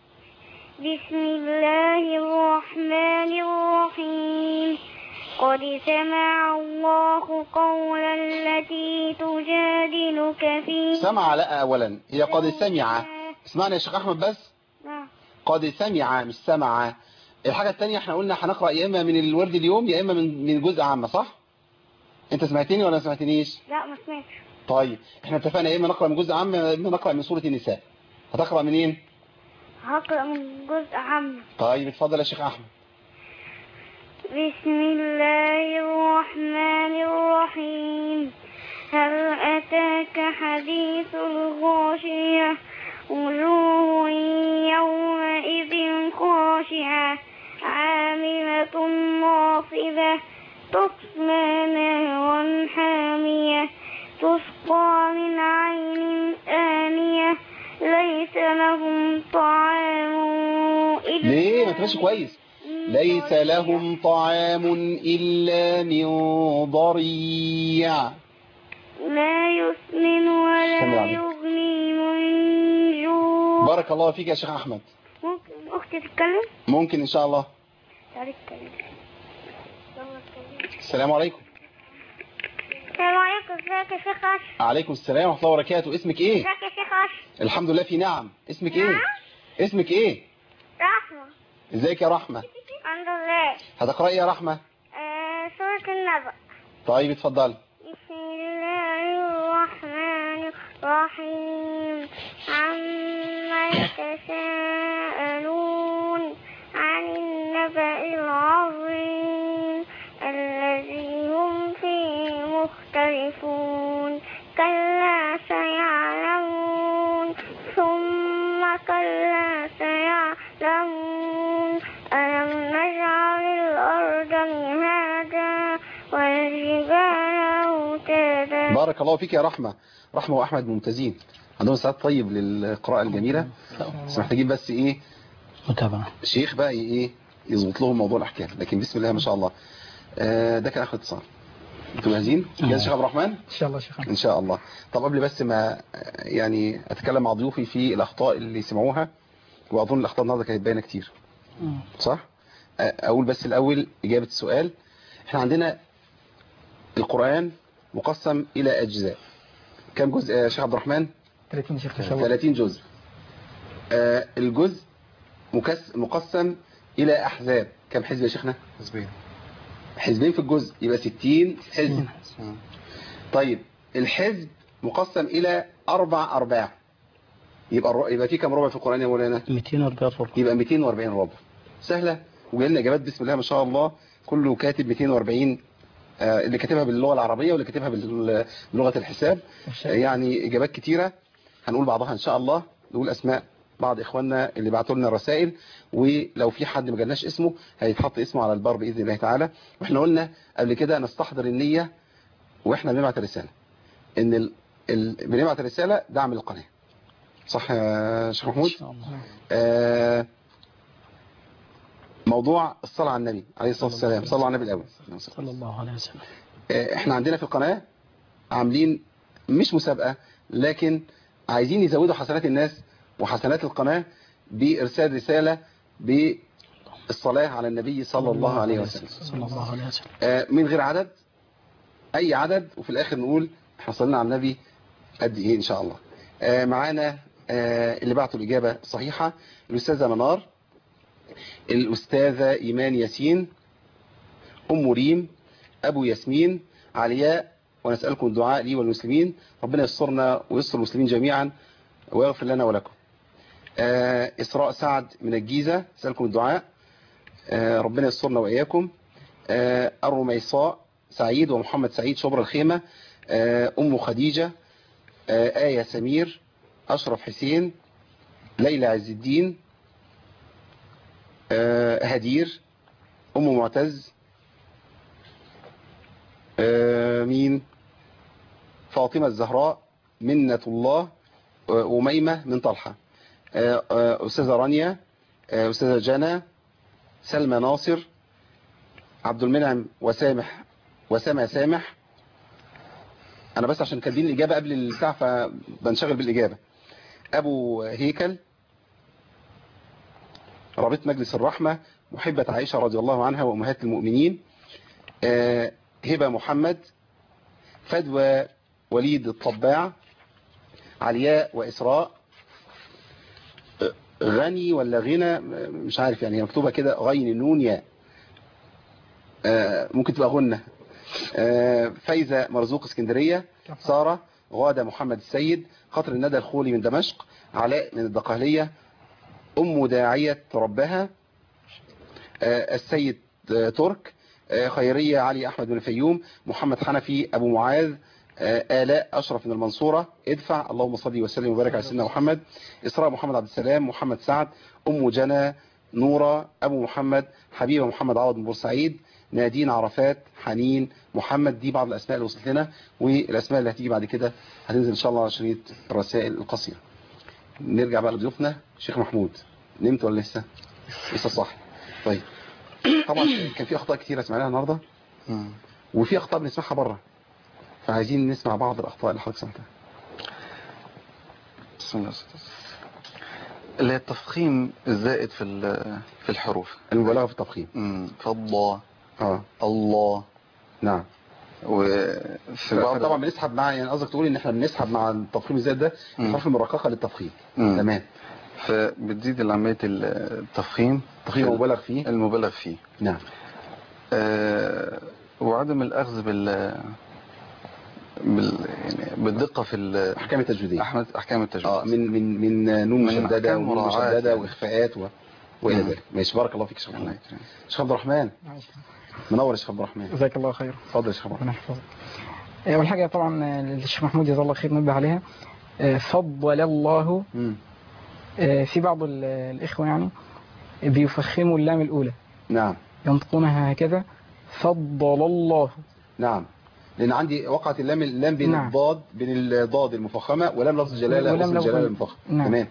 بسم الله الرحمن الرحيم قد سمع الله قول التي تجادلك في سمع لا أولا هي قد سمع اسمعنا يا شيخ أحمد بس نعم. قد سمع مش سمع الحاجة التانية احنا قلنا هنقرأ يا إما من الورد اليوم يا إما من من جزء عامة صح؟ أنت سمعتني ولا ما سمعتنيش؟ لا ما سمعتش طيب احنا اتفقنا يا إما نقرأ من جزء عام يا إما نقرأ من سورة النساء هتقرأ منين؟ هقرأ من جزء عام طيب اتفضل يا شيخ أحمد بسم الله الرحمن الرحيم هل أتاك حديث الغاشية وجوه يومئذ خاشعة عاملة ناصبة تصلى نارا حامية تسقى من عين آنية ليس لهم طعام إلا ليه ما تمشي كويس ليس لهم طعام إلا من ضريع لا يسمن ولا كمل عليك. يغني من جوع بارك الله فيك يا شيخ أحمد ممكن أختي تتكلم؟ ممكن إن شاء الله تعالي تتكلم يلا اتكلم. السلام عليكم السلام عليكم ازيك يا شيخ أشرف عليكم السلام ورحمة الله وبركاته اسمك ايه ازيك يا شيخ أشرف الحمد لله في نعم اسمك ايه نعم. اسمك ايه رحمة ازيك يا رحمة الحمد لله هتقرأي يا رحمة آه سورة النبأ طيب اتفضلي بسم الله الرحمن الرحيم عما يتساءلون عن النبأ العظيم الذي هم فيه مختلفون كلا سيعلمون ثم كلا سيعلمون ألم نجعل الأرض مهادا والجبال أوتادا بارك الله فيك يا رحمة رحمة وأحمد ممتازين عندهم ساعات طيب للقراءة الجميلة بس محتاجين بس ايه متابعة شيخ بقى ايه يظبط لهم موضوع الأحكام لكن بسم الله ما شاء الله آه، ده كان آخر اتصال انتوا جاهزين؟ جاهز يا شيخ عبد الرحمن؟ ان شاء الله شيخ ان شاء الله طب قبل بس ما آه، يعني اتكلم مع ضيوفي في الاخطاء اللي سمعوها واظن الاخطاء النهارده كانت باينه كتير صح آه، اقول بس الاول اجابه السؤال احنا عندنا القران مقسم الى اجزاء كم جزء يا شيخ عبد الرحمن 30 شيخ تشوق 30 جزء آه، الجزء مكس- مقسم الى احزاب كم حزب يا شيخنا حزبين حزبين في الجزء يبقى 60 حزب طيب الحزب مقسم إلى أربع أرباع يبقى الر... يبقى في كم ربع في القرآن يا مولانا 240 ربع يبقى 240 ربع سهلة وجاي لنا إجابات بسم الله ما شاء الله كله كاتب 240 آه، اللي كاتبها باللغة العربية واللي كاتبها بال- بلغة الحساب آه، يعني إجابات كتيرة هنقول بعضها إن شاء الله نقول أسماء بعض إخواننا اللي بعتوا لنا رسائل ولو في حد ما جالناش اسمه هيتحط اسمه على البار بإذن الله تعالى وإحنا قلنا قبل كده نستحضر النية وإحنا بنبعت الرسالة إن ال... ال... بنبعت الرسالة دعم القناة صح يا شيخ محمود؟ آه موضوع الصلاة على النبي عليه الصلاة والسلام صلى على النبي الأول صلى الله عليه وسلم آه، احنا عندنا في القناة عاملين مش مسابقة لكن عايزين يزودوا حسنات الناس وحسنات القناة بإرسال رسالة بالصلاة على النبي صلى الله عليه وسلم صلى الله عليه وسلم آه، من غير عدد أي عدد وفي الآخر نقول احنا صلينا على النبي قد إيه إن شاء الله آه، معانا آه، اللي بعتوا الإجابة الصحيحة الأستاذة منار الأستاذة إيمان ياسين أم ريم أبو ياسمين علياء ونسألكم الدعاء لي والمسلمين ربنا يسرنا ويسر المسلمين جميعا ويغفر لنا ولكم آه، إسراء سعد من الجيزة نسألكم الدعاء آه، ربنا يسرنا وإياكم آه، الرميصاء سعيد ومحمد سعيد شبرا الخيمة آه، أم خديجة آه، آية سمير أشرف حسين ليلى عز الدين آه، هدير أم معتز آه، مين فاطمة الزهراء منة الله آه، أميمة من طلحة آه، آه، أستاذة رانيا آه، أستاذة جنى سلمى ناصر عبد المنعم وسامح وسامع سامح أنا بس عشان كاتبين الإجابة قبل الساعة فبنشغل بالإجابة أبو هيكل رابط مجلس الرحمة محبة عائشة رضي الله عنها وأمهات المؤمنين آه، هبة محمد فدوى وليد الطباع علياء وإسراء آه، غني ولا غنى آه، مش عارف يعني هي مكتوبة كده غين النون ياء آه، ممكن تبقى غنة آه، فايزة مرزوق اسكندرية سارة غادة محمد السيد خطر الندى الخولي من دمشق علاء من الدقهلية أم داعية ربها آه، السيد آه، ترك آه، خيرية علي أحمد بن الفيوم محمد حنفي أبو معاذ آه، آلاء أشرف من المنصورة ادفع اللهم صل وسلم وبارك على سيدنا محمد إسراء محمد عبد السلام محمد سعد أم جنى نورة أبو محمد حبيبة محمد عوض من بورسعيد نادين عرفات حنين محمد دي بعض الأسماء اللي وصلت لنا والأسماء اللي هتيجي بعد كده هتنزل إن شاء الله على شريط الرسائل القصيرة نرجع بقى لضيوفنا شيخ محمود نمت ولا لسه لسه صح طيب طبعا كان في اخطاء كتيره سمعناها النهارده وفي اخطاء بنسمعها بره فعايزين نسمع بعض الاخطاء اللي حضرتك سمعتها بسم الله الرحمن الرحيم. اللي هي التفخيم الزائد في ال- في الحروف المبالغه في التفخيم امم فالله اه الله نعم وفي بعض طبعا بنسحب مع يعني قصدك تقول ان احنا بنسحب مع التفخيم الزائد ده مم. الحرف المرققه للتفخيم مم. تمام فبتزيد عمليه التفخيم التفخيم المبالغ فيه المبالغ فيه نعم آه، وعدم الأخذ بال بال يعني بالدقة في ال- احكام التجويديه أحمد أحكام التجويد اه من من من نون من مشدده أحكام ونون مراعاة مشدده يعني. واخفاءات و... والى مم. ذلك ماشي بارك الله فيك يا شيخ الله محمود يكرمك. شيخ عبد الرحمن منور يا شيخ عبد الرحمن جزاك الله خير اتفضل يا شيخ عبد ربنا الرحمن يحفظك أول حاجة طبعا آه، الشيخ محمود جزاه الله خير نبه عليها آه، فضل الله مم. آه، في بعض ال- الإخوة يعني بيفخموا اللام الأولى نعم ينطقونها هكذا فضل الله نعم لان عندي وقعت اللام اللام بين نعم. الضاد بين الضاد المفخمه ولام لفظ الجلاله ولام ولام لفظ الجلاله ال- المفخم نعم. تمام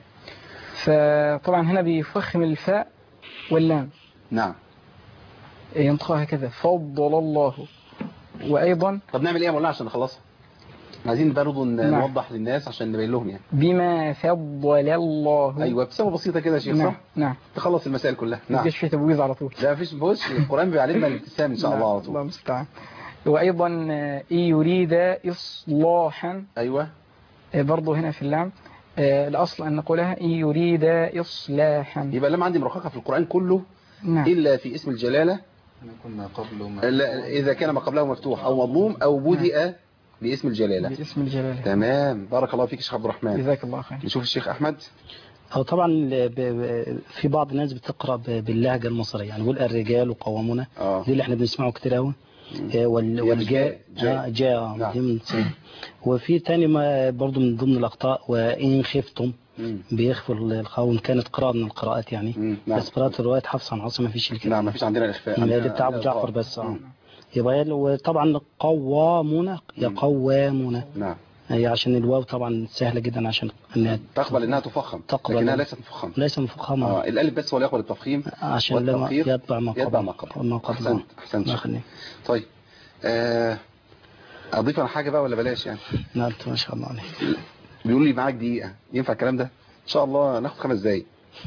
فطبعا هنا بيفخم الفاء واللام نعم ينطقها هكذا فضل الله وأيضا طب نعمل ايه يا مولانا عشان نخلصها عايزين برضه ن- نعم. نوضح للناس عشان نبين لهم يعني بما فضل الله ايوه ابتسامه بسيطه كده يا شيخ نعم صح نعم تخلص المسائل كلها ما نعم تجيش في تبويض على طول لا مفيش بص القران بيعلمنا الابتسام ان شاء الله على نعم، الله طول المستعان وأيضا آه، إن يريد إصلاحا ايوه آه، برضو هنا في اللام آه، الأصل أن نقولها إن يريد إصلاحا يبقى اللام عندي مرققه في القران كله نعم الا في اسم الجلاله كنا قبل ما لا، اذا كان ما قبله مفتوح او مضموم او بدأ باسم الجلاله باسم الجلالة تمام بارك الله فيك يا شيخ عبد الرحمن جزاك الله خير نشوف الشيخ احمد أو طبعا ب- ب- في بعض الناس بتقرأ ب- باللهجة المصرية يعني بيقول الرجال وقوامنا اه دي اللي احنا بنسمعه كتير قوي هي وال مش والجاء جاء. آه، جاء آه، نعم. دي من وفي تاني ما برضو من ضمن الأخطاء وإن خفتم مم. بيخفوا الخاء وإن كانت قراءة من القراءات يعني مم. نعم بس قراءة الرواية حفص عن عاصم ما فيش الكلام نعم ما فيش عندنا الاخفاء اللي عندنا- بتاع أبو عندنا جعفر الضاد. بس اه مم. يبقى هي- وطبعا قوامنا يا مم. قوامنا نعم هي عشان الواو طبعا سهلة جدا عشان انها تقبل انها تفخم تقبل. لكنها ليست مفخمه ليس مفخمة اه الالف بس هو اللي يقبل التفخيم عشان لما والتوقيف يتبع ما يتبع قبل ما قبل ما قبل احسنت احسنت ما شيخ. خليه طيب آه، اضيف انا حاجه بقى ولا بلاش يعني نعم ما شاء الله عليك بيقول لي معاك دقيقه ينفع الكلام ده ان شاء الله ناخد خمس دقايق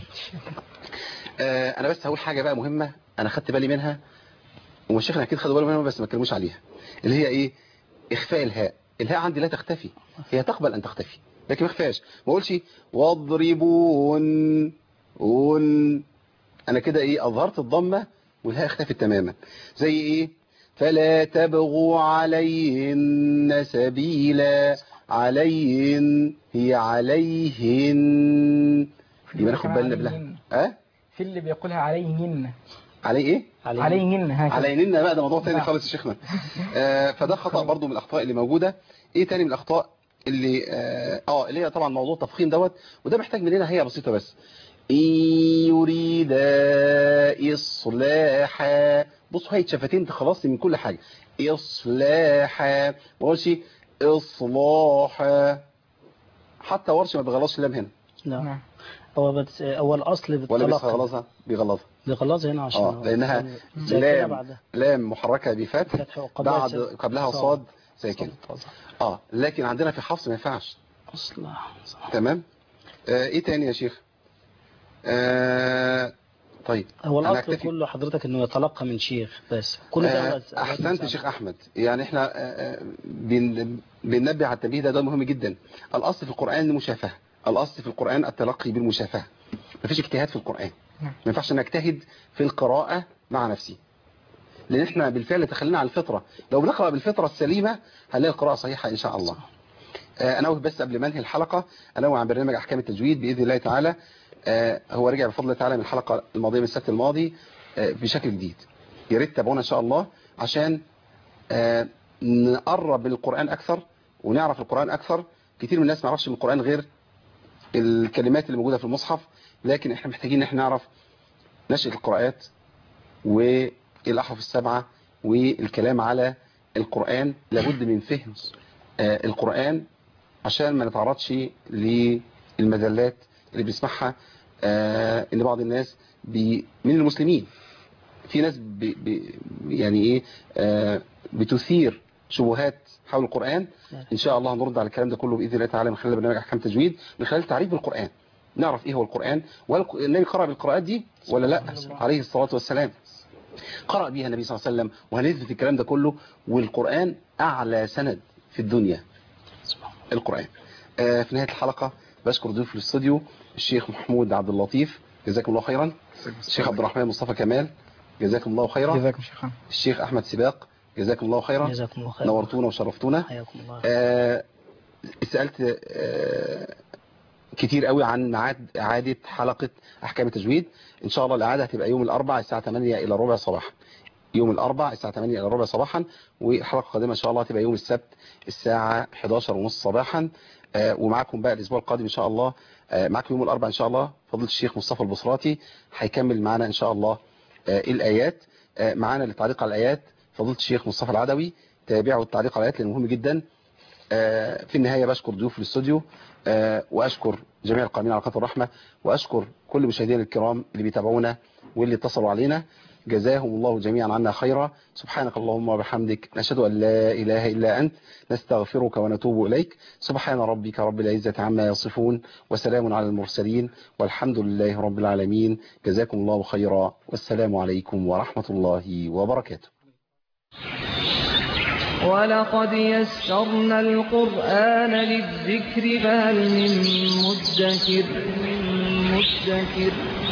آه، انا بس هقول حاجه بقى مهمه انا خدت بالي منها ومشايخنا اكيد خدوا بالهم منها بس ما اتكلموش عليها اللي هي ايه اخفاء الهاء الهاء عندي لا تختفي هي تقبل ان تختفي لكن ما اخفاش ما اقولش واضربون ون انا كده ايه اظهرت الضمه والهاء اختفت تماما زي ايه فلا تبغوا عليهن سبيلا عليهن هي عليهن يبقى ناخد بالنا بلها اه في اللي بيقولها عليهن عليه ايه عليهن هكذا علينا بقى ده موضوع تاني نعم. خالص يا شيخنا آه فده خطأ برضو من الأخطاء اللي موجودة ايه تاني من الأخطاء اللي اه آه، اللي هي طبعا موضوع التفخيم دوت وده محتاج مننا هي بسيطة بس إن يريد إصلاحا بصوا هي شفتين تخلصني من كل حاجة إصلاحا ما اقولش إصلاحا حتى ورش ما بيغلطش اللام هنا نعم هو بس هو الأصل ولا بالطلاق بيغلطها بيغلطها بيغلظها هنا عشان اه هو- لأنها زي كده لام بعدها. لام محركة بفتح فتح وقبلها بعد سد. قبلها صاد. صاد زي كده اه لكن عندنا في حفص ما ينفعش أصلا تمام آه ايه تاني يا شيخ آه طيب هو أنا الأصل أكتفي- كله حضرتك إنه يتلقى من شيخ بس كل ده آه أولاد- احسنت يا شيخ احمد يعني احنا آه، آه، بن- بننبه على التنبيه ده ده مهم جدا الاصل في القران المشافهه الاصل في القران التلقي بالمشافهه مفيش اجتهاد في القران نعم. ما ينفعش نجتهد في القراءه مع نفسي لان احنا بالفعل تخلينا على الفطره لو بنقرا بالفطره السليمه هنلاقي القراءه صحيحه ان شاء الله آه، انوه بس قبل ما انهي الحلقه انوه عن برنامج احكام التجويد باذن الله تعالى آه، هو رجع بفضل الله تعالى من الحلقه الماضيه من السبت الماضي آه، بشكل جديد يا ريت تابعونا ان شاء الله عشان آه، نقرب من القران اكثر ونعرف القران اكثر كتير من الناس ما يعرفش من القران غير الكلمات اللي موجوده في المصحف لكن احنا محتاجين ان احنا نعرف نشأة القراءات والأحرف السبعة والكلام على القرآن لابد من فهم آه، القرآن عشان ما نتعرضش للمذلات اللي بيسمعها آه، ان بعض الناس بي من المسلمين في ناس بي بي يعني ايه آه، بتثير شبهات حول القرآن ان شاء الله هنرد على الكلام ده كله باذن الله تعالى من خلال برنامج احكام تجويد من خلال تعريف بالقرآن نعرف ايه هو القرآن والنبي قرأ بالقراءات دي ولا لا عليه الصلاة والسلام قرأ بيها النبي صلى الله عليه وسلم وهنثبت الكلام ده كله والقرآن أعلى سند في الدنيا القرآن آه في نهاية الحلقة بشكر ضيوف الاستوديو الشيخ محمود عبد اللطيف جزاكم الله خيرا الشيخ عبد الرحمن مصطفى كمال جزاكم الله خيرا جزاكم شيخنا الشيخ أحمد سباق جزاكم الله خيرا جزاكم الله خيرا نورتونا وشرفتونا حياكم الله آه سألت آه كتير قوي عن ميعاد إعادة حلقة أحكام التجويد إن شاء الله الإعادة هتبقى يوم الأربع الساعة 8 إلى ربع صباحا يوم الأربع الساعة 8 إلى ربع صباحا والحلقة القادمة إن شاء الله هتبقى يوم السبت الساعة 11 ونص صباحا آه ومعاكم بقى الأسبوع القادم إن شاء الله آه معاكم يوم الأربع إن شاء الله فضيلة الشيخ مصطفى البصراتي هيكمل معانا إن شاء الله آه الآيات آه معانا للتعليق على الآيات فضيلة الشيخ مصطفى العدوي تابعوا التعليق على الآيات لأنه مهم جدا آه في النهاية بشكر ضيوف الاستوديو آه وأشكر جميع القائمين على قناة الرحمة وأشكر كل مشاهدينا الكرام اللي بيتابعونا واللي اتصلوا علينا جزاهم الله جميعا عنا خيرا سبحانك اللهم وبحمدك نشهد أن لا إله إلا أنت نستغفرك ونتوب إليك سبحان ربك رب العزة عما يصفون وسلام على المرسلين والحمد لله رب العالمين جزاكم الله خيرا والسلام عليكم ورحمة الله وبركاته ولقد يسرنا القرآن للذكر فهل من مدكر من مدكر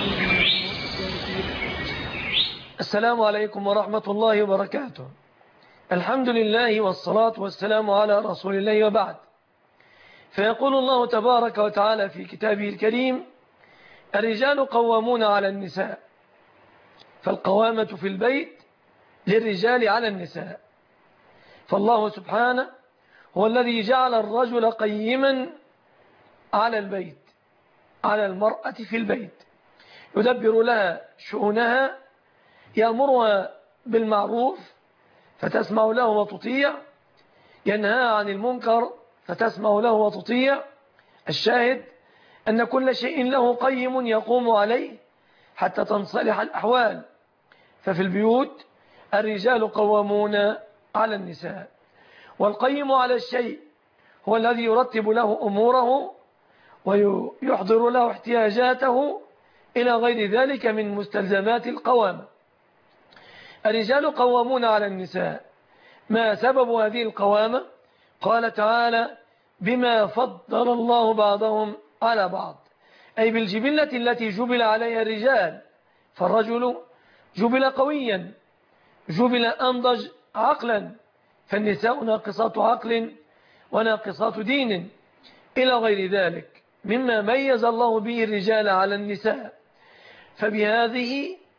السلام عليكم ورحمة الله وبركاته الحمد لله والصلاة والسلام على رسول الله وبعد فيقول الله تبارك وتعالى في كتابه الكريم الرجال قوامون على النساء فالقوامة في البيت للرجال على النساء فالله سبحانه هو الذي جعل الرجل قيما على البيت على المرأة في البيت يدبر لها شؤونها يأمرها بالمعروف فتسمع له وتطيع ينهى عن المنكر فتسمع له وتطيع الشاهد أن كل شيء له قيم يقوم عليه حتى تنصلح الأحوال ففي البيوت الرجال قوامون على النساء والقيم على الشيء هو الذي يرتب له أموره ويحضر له احتياجاته إلى غير ذلك من مستلزمات القوامة الرجال قوامون على النساء ما سبب هذه القوامة قال تعالى بما فضل الله بعضهم على بعض أي بالجبلة التي جبل عليها الرجال فالرجل جبل قويا جبل أنضج عقلا فالنساء ناقصات عقل وناقصات دين إلى غير ذلك مما ميز الله به الرجال على النساء فبهذه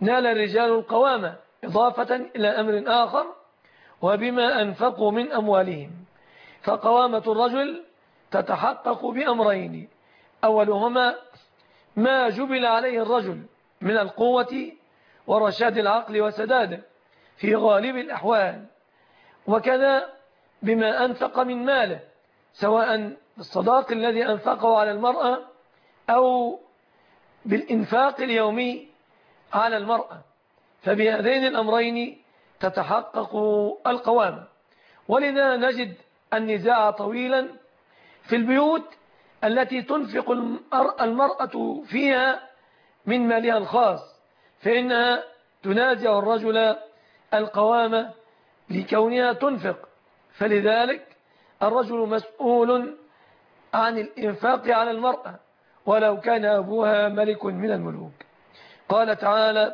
نال الرجال القوامة إضافة إلى أمر آخر وبما أنفقوا من أموالهم فقوامة الرجل تتحقق بأمرين أولهما ما جبل عليه الرجل من القوة ورشاد العقل وسداده في غالب الأحوال وكذا بما أنفق من ماله سواء بالصداق الذي أنفقه على المرأة أو بالإنفاق اليومي على المرأة فبهذين الأمرين تتحقق القوامة ولذا نجد النزاع طويلا في البيوت التي تنفق المرأة فيها من مالها الخاص فإنها تنازع الرجل القوامة لكونها تنفق فلذلك الرجل مسؤول عن الإنفاق على المرأة ولو كان أبوها ملك من الملوك قال تعالى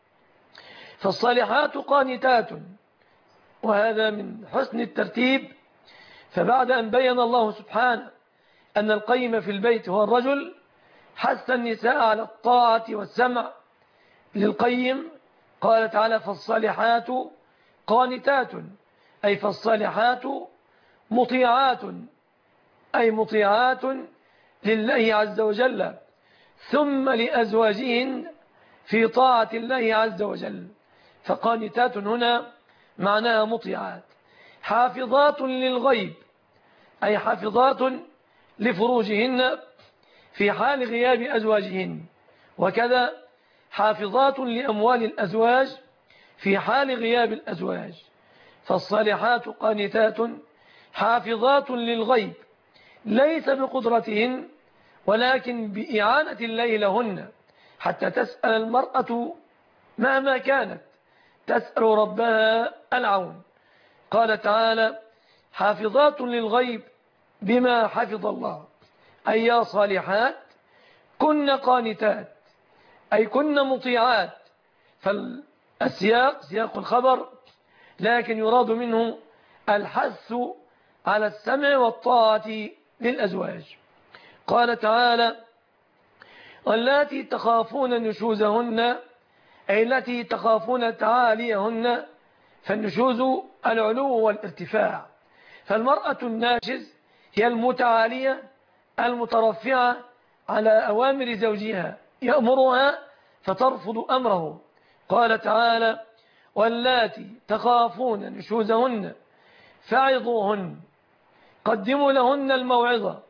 فالصالحات قانتات وهذا من حسن الترتيب فبعد أن بين الله سبحانه أن القيم في البيت هو الرجل حث النساء على الطاعة والسمع للقيم قال تعالى فالصالحات قانتات أي فالصالحات مطيعات أي مطيعات لله عز وجل ثم لأزواجهن في طاعة الله عز وجل فقانتات هنا معناها مطيعات حافظات للغيب أي حافظات لفروجهن في حال غياب أزواجهن وكذا حافظات لأموال الأزواج في حال غياب الأزواج فالصالحات قانتات حافظات للغيب ليس بقدرتهن ولكن بإعانة الله لهن حتى تسأل المرأة مهما كانت تسأل ربها العون قال تعالى حافظات للغيب بما حفظ الله أي يا صالحات كن قانتات أي كن مطيعات فالسياق سياق الخبر لكن يراد منه الحث على السمع والطاعة للأزواج قال تعالى واللاتي تخافون نشوزهن أي التي تخافون تعاليهن فالنشوز العلو والارتفاع فالمرأة الناشز هي المتعالية المترفعة على أوامر زوجها يأمرها فترفض أمره قال تعالى واللاتي تخافون نشوزهن فعظوهن قدموا لهن الموعظة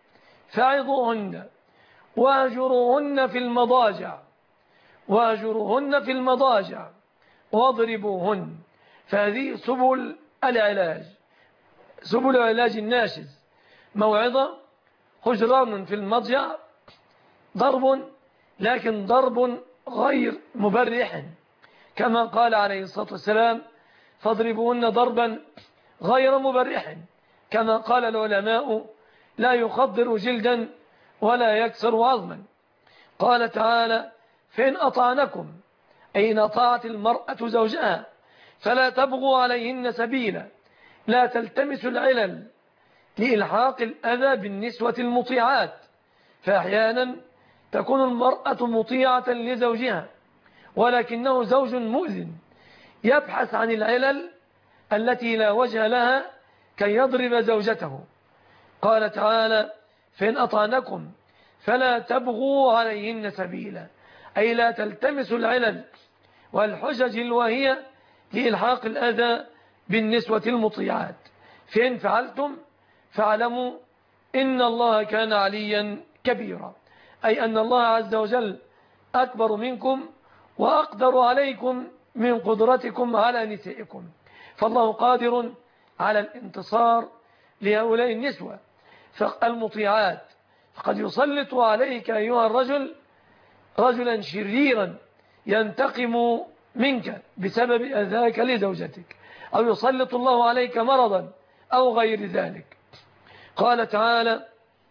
فعظوهن واهجروهن في المضاجع واهجروهن في المضاجع واضربوهن فهذه سبل العلاج سبل علاج الناشز موعظة هجران في المضجع ضرب لكن ضرب غير مبرح كما قال عليه الصلاة والسلام فاضربوهن ضربا غير مبرح كما قال العلماء لا يخضر جلدا ولا يكسر عظما قال تعالى فإن أطعنكم أي إن أطاعت المرأة زوجها فلا تبغوا عليهن سبيلا لا تلتمسوا العلل لإلحاق الأذى بالنسوة المطيعات فأحيانا تكون المرأة مطيعة لزوجها ولكنه زوج مؤذن يبحث عن العلل التي لا وجه لها كي يضرب زوجته قال تعالى فإن أطعنكم فلا تبغوا عليهن سبيلا أي لا تلتمسوا العلل والحجج الواهية لإلحاق الأذى بالنسوة المطيعات فإن فعلتم فاعلموا إن الله كان عليا كبيرا أي أن الله عز وجل أكبر منكم وأقدر عليكم من قدرتكم على نسائكم فالله قادر على الانتصار لهؤلاء النسوة المطيعات فقد يسلط عليك أيها الرجل رجلا شريرا ينتقم منك بسبب أذاك لزوجتك أو يسلط الله عليك مرضا أو غير ذلك قال تعالى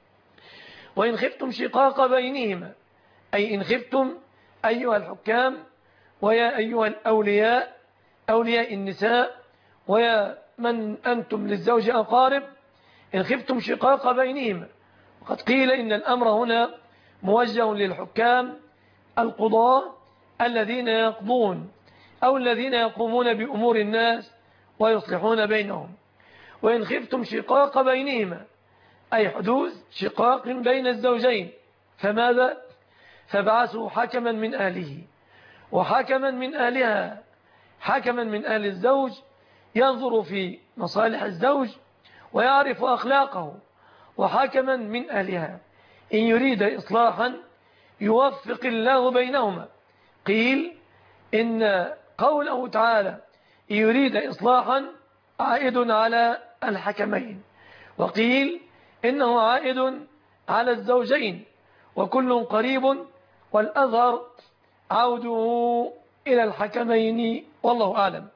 وإن خفتم شقاق بينهما أي إن خفتم أيها الحكام ويا أيها الأولياء أولياء النساء ويا من أنتم للزوج أقارب إن خفتم شقاق بينهما وقد قيل إن الأمر هنا موجه للحكام القضاة الذين يقضون أو الذين يقومون بأمور الناس ويصلحون بينهم وإن خفتم شقاق بينهما أي حدوث شقاق بين الزوجين فماذا فابعثوا حكما من أهله وحكما من أهلها حكما من أهل الزوج ينظر في مصالح الزوج ويعرف أخلاقه وحكما من أهلها إن يريد إصلاحا يوفق الله بينهما قيل إن قوله تعالى إن يريد إصلاحا عائد على الحكمين وقيل إنه عائد على الزوجين وكل قريب والأظهر عوده إلى الحكمين والله أعلم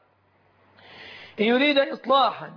إن يريد إصلاحا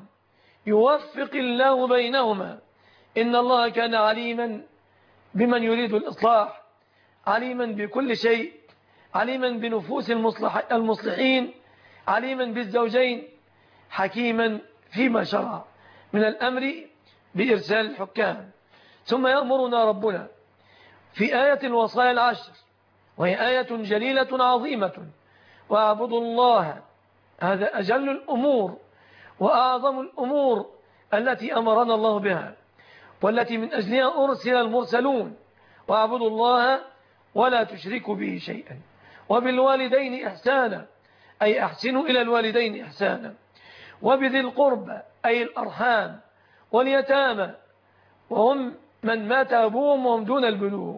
يوفق الله بينهما إن الله كان عليما بمن يريد الإصلاح عليما بكل شيء عليما بنفوس المصلح المصلحين عليما بالزوجين حكيما فيما شرع من الأمر بإرسال الحكام ثم يأمرنا ربنا في آية الوصايا العشر وهي آية جليلة عظيمة واعبدوا الله هذا أجل الأمور وأعظم الأمور التي أمرنا الله بها والتي من أجلها أرسل المرسلون واعبدوا الله ولا تشركوا به شيئا وبالوالدين إحسانا أي أحسنوا إلى الوالدين إحسانا وبذي القربى أي الأرحام واليتامى وهم من مات أبوهم وهم دون البلوغ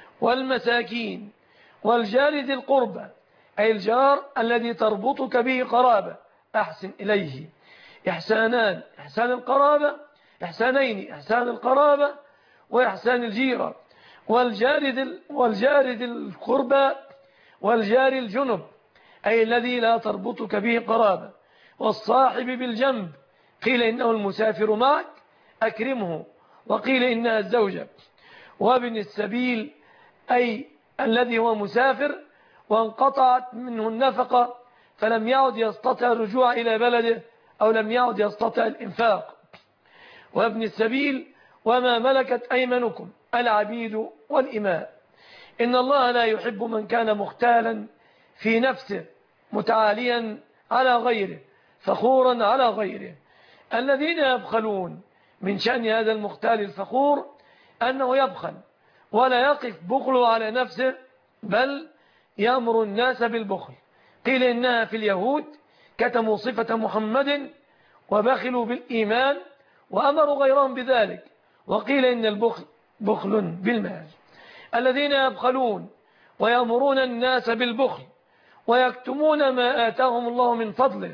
والمساكين والجار ذي القربى أي الجار الذي تربطك به قرابة أحسن إليه إحسانان إحسان القرابة إحسانين إحسان القرابة وإحسان الجيرة والجار ذي والجار ذي القربى والجار الجنب أي الذي لا تربطك به قرابة والصاحب بالجنب قيل إنه المسافر معك أكرمه وقيل إنها الزوجة وابن السبيل أي الذي هو مسافر وانقطعت منه النفقة فلم يعد يستطيع الرجوع إلى بلده أو لم يعد يستطيع الإنفاق وابن السبيل وما ملكت أيمنكم العبيد والإماء إن الله لا يحب من كان مختالا في نفسه متعاليا على غيره فخورا على غيره الذين يبخلون من شأن هذا المختال الفخور أنه يبخل ولا يقف بخله على نفسه بل يأمر الناس بالبخل قيل إنها في اليهود كتموا صفة محمد وبخلوا بالإيمان وأمروا غيرهم بذلك وقيل إن البخل بخل بالمال الذين يبخلون ويأمرون الناس بالبخل ويكتمون ما آتاهم الله من فضله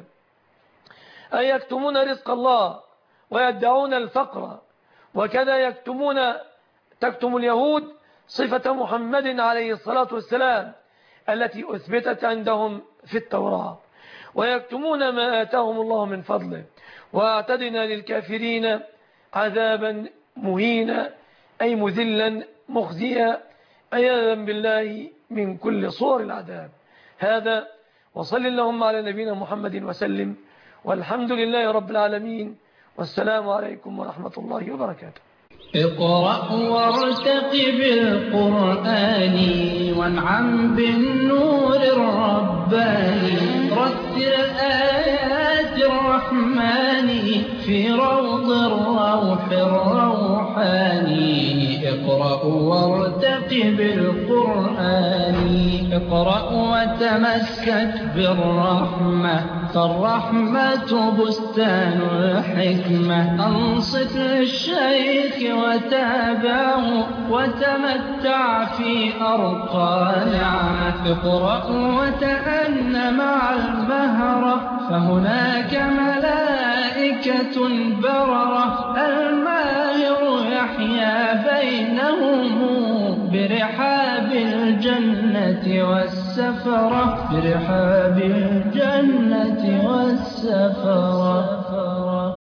أي يكتمون رزق الله ويدعون الفقر وكذا يكتمون تكتم اليهود صفة محمد عليه الصلاة والسلام التي أثبتت عندهم في التوراة ويكتمون ما آتاهم الله من فضله واعتدنا للكافرين عذابا مهينا أي مذلا مخزيا عياذا بالله من كل صور العذاب هذا وصل اللهم على نبينا محمد وسلم والحمد لله رب العالمين والسلام عليكم ورحمة الله وبركاته اقرأ وارتقب القرآن وانعم بالنور الرباني رتل آيات الرحمن في روض الروح الروحاني اقرأ وارتقب القرآن اقرأ وتمسك بالرحمة فالرحمة بستان الحكمة أنصت للشيخ وتابعه وتمتع في أرقى نعمة اقرأ وتأن مع المهرة فهناك ملائكة بررة الماهر يحيا بينهم برحاب الجنة والسفرة برحاب الجنة والسفرة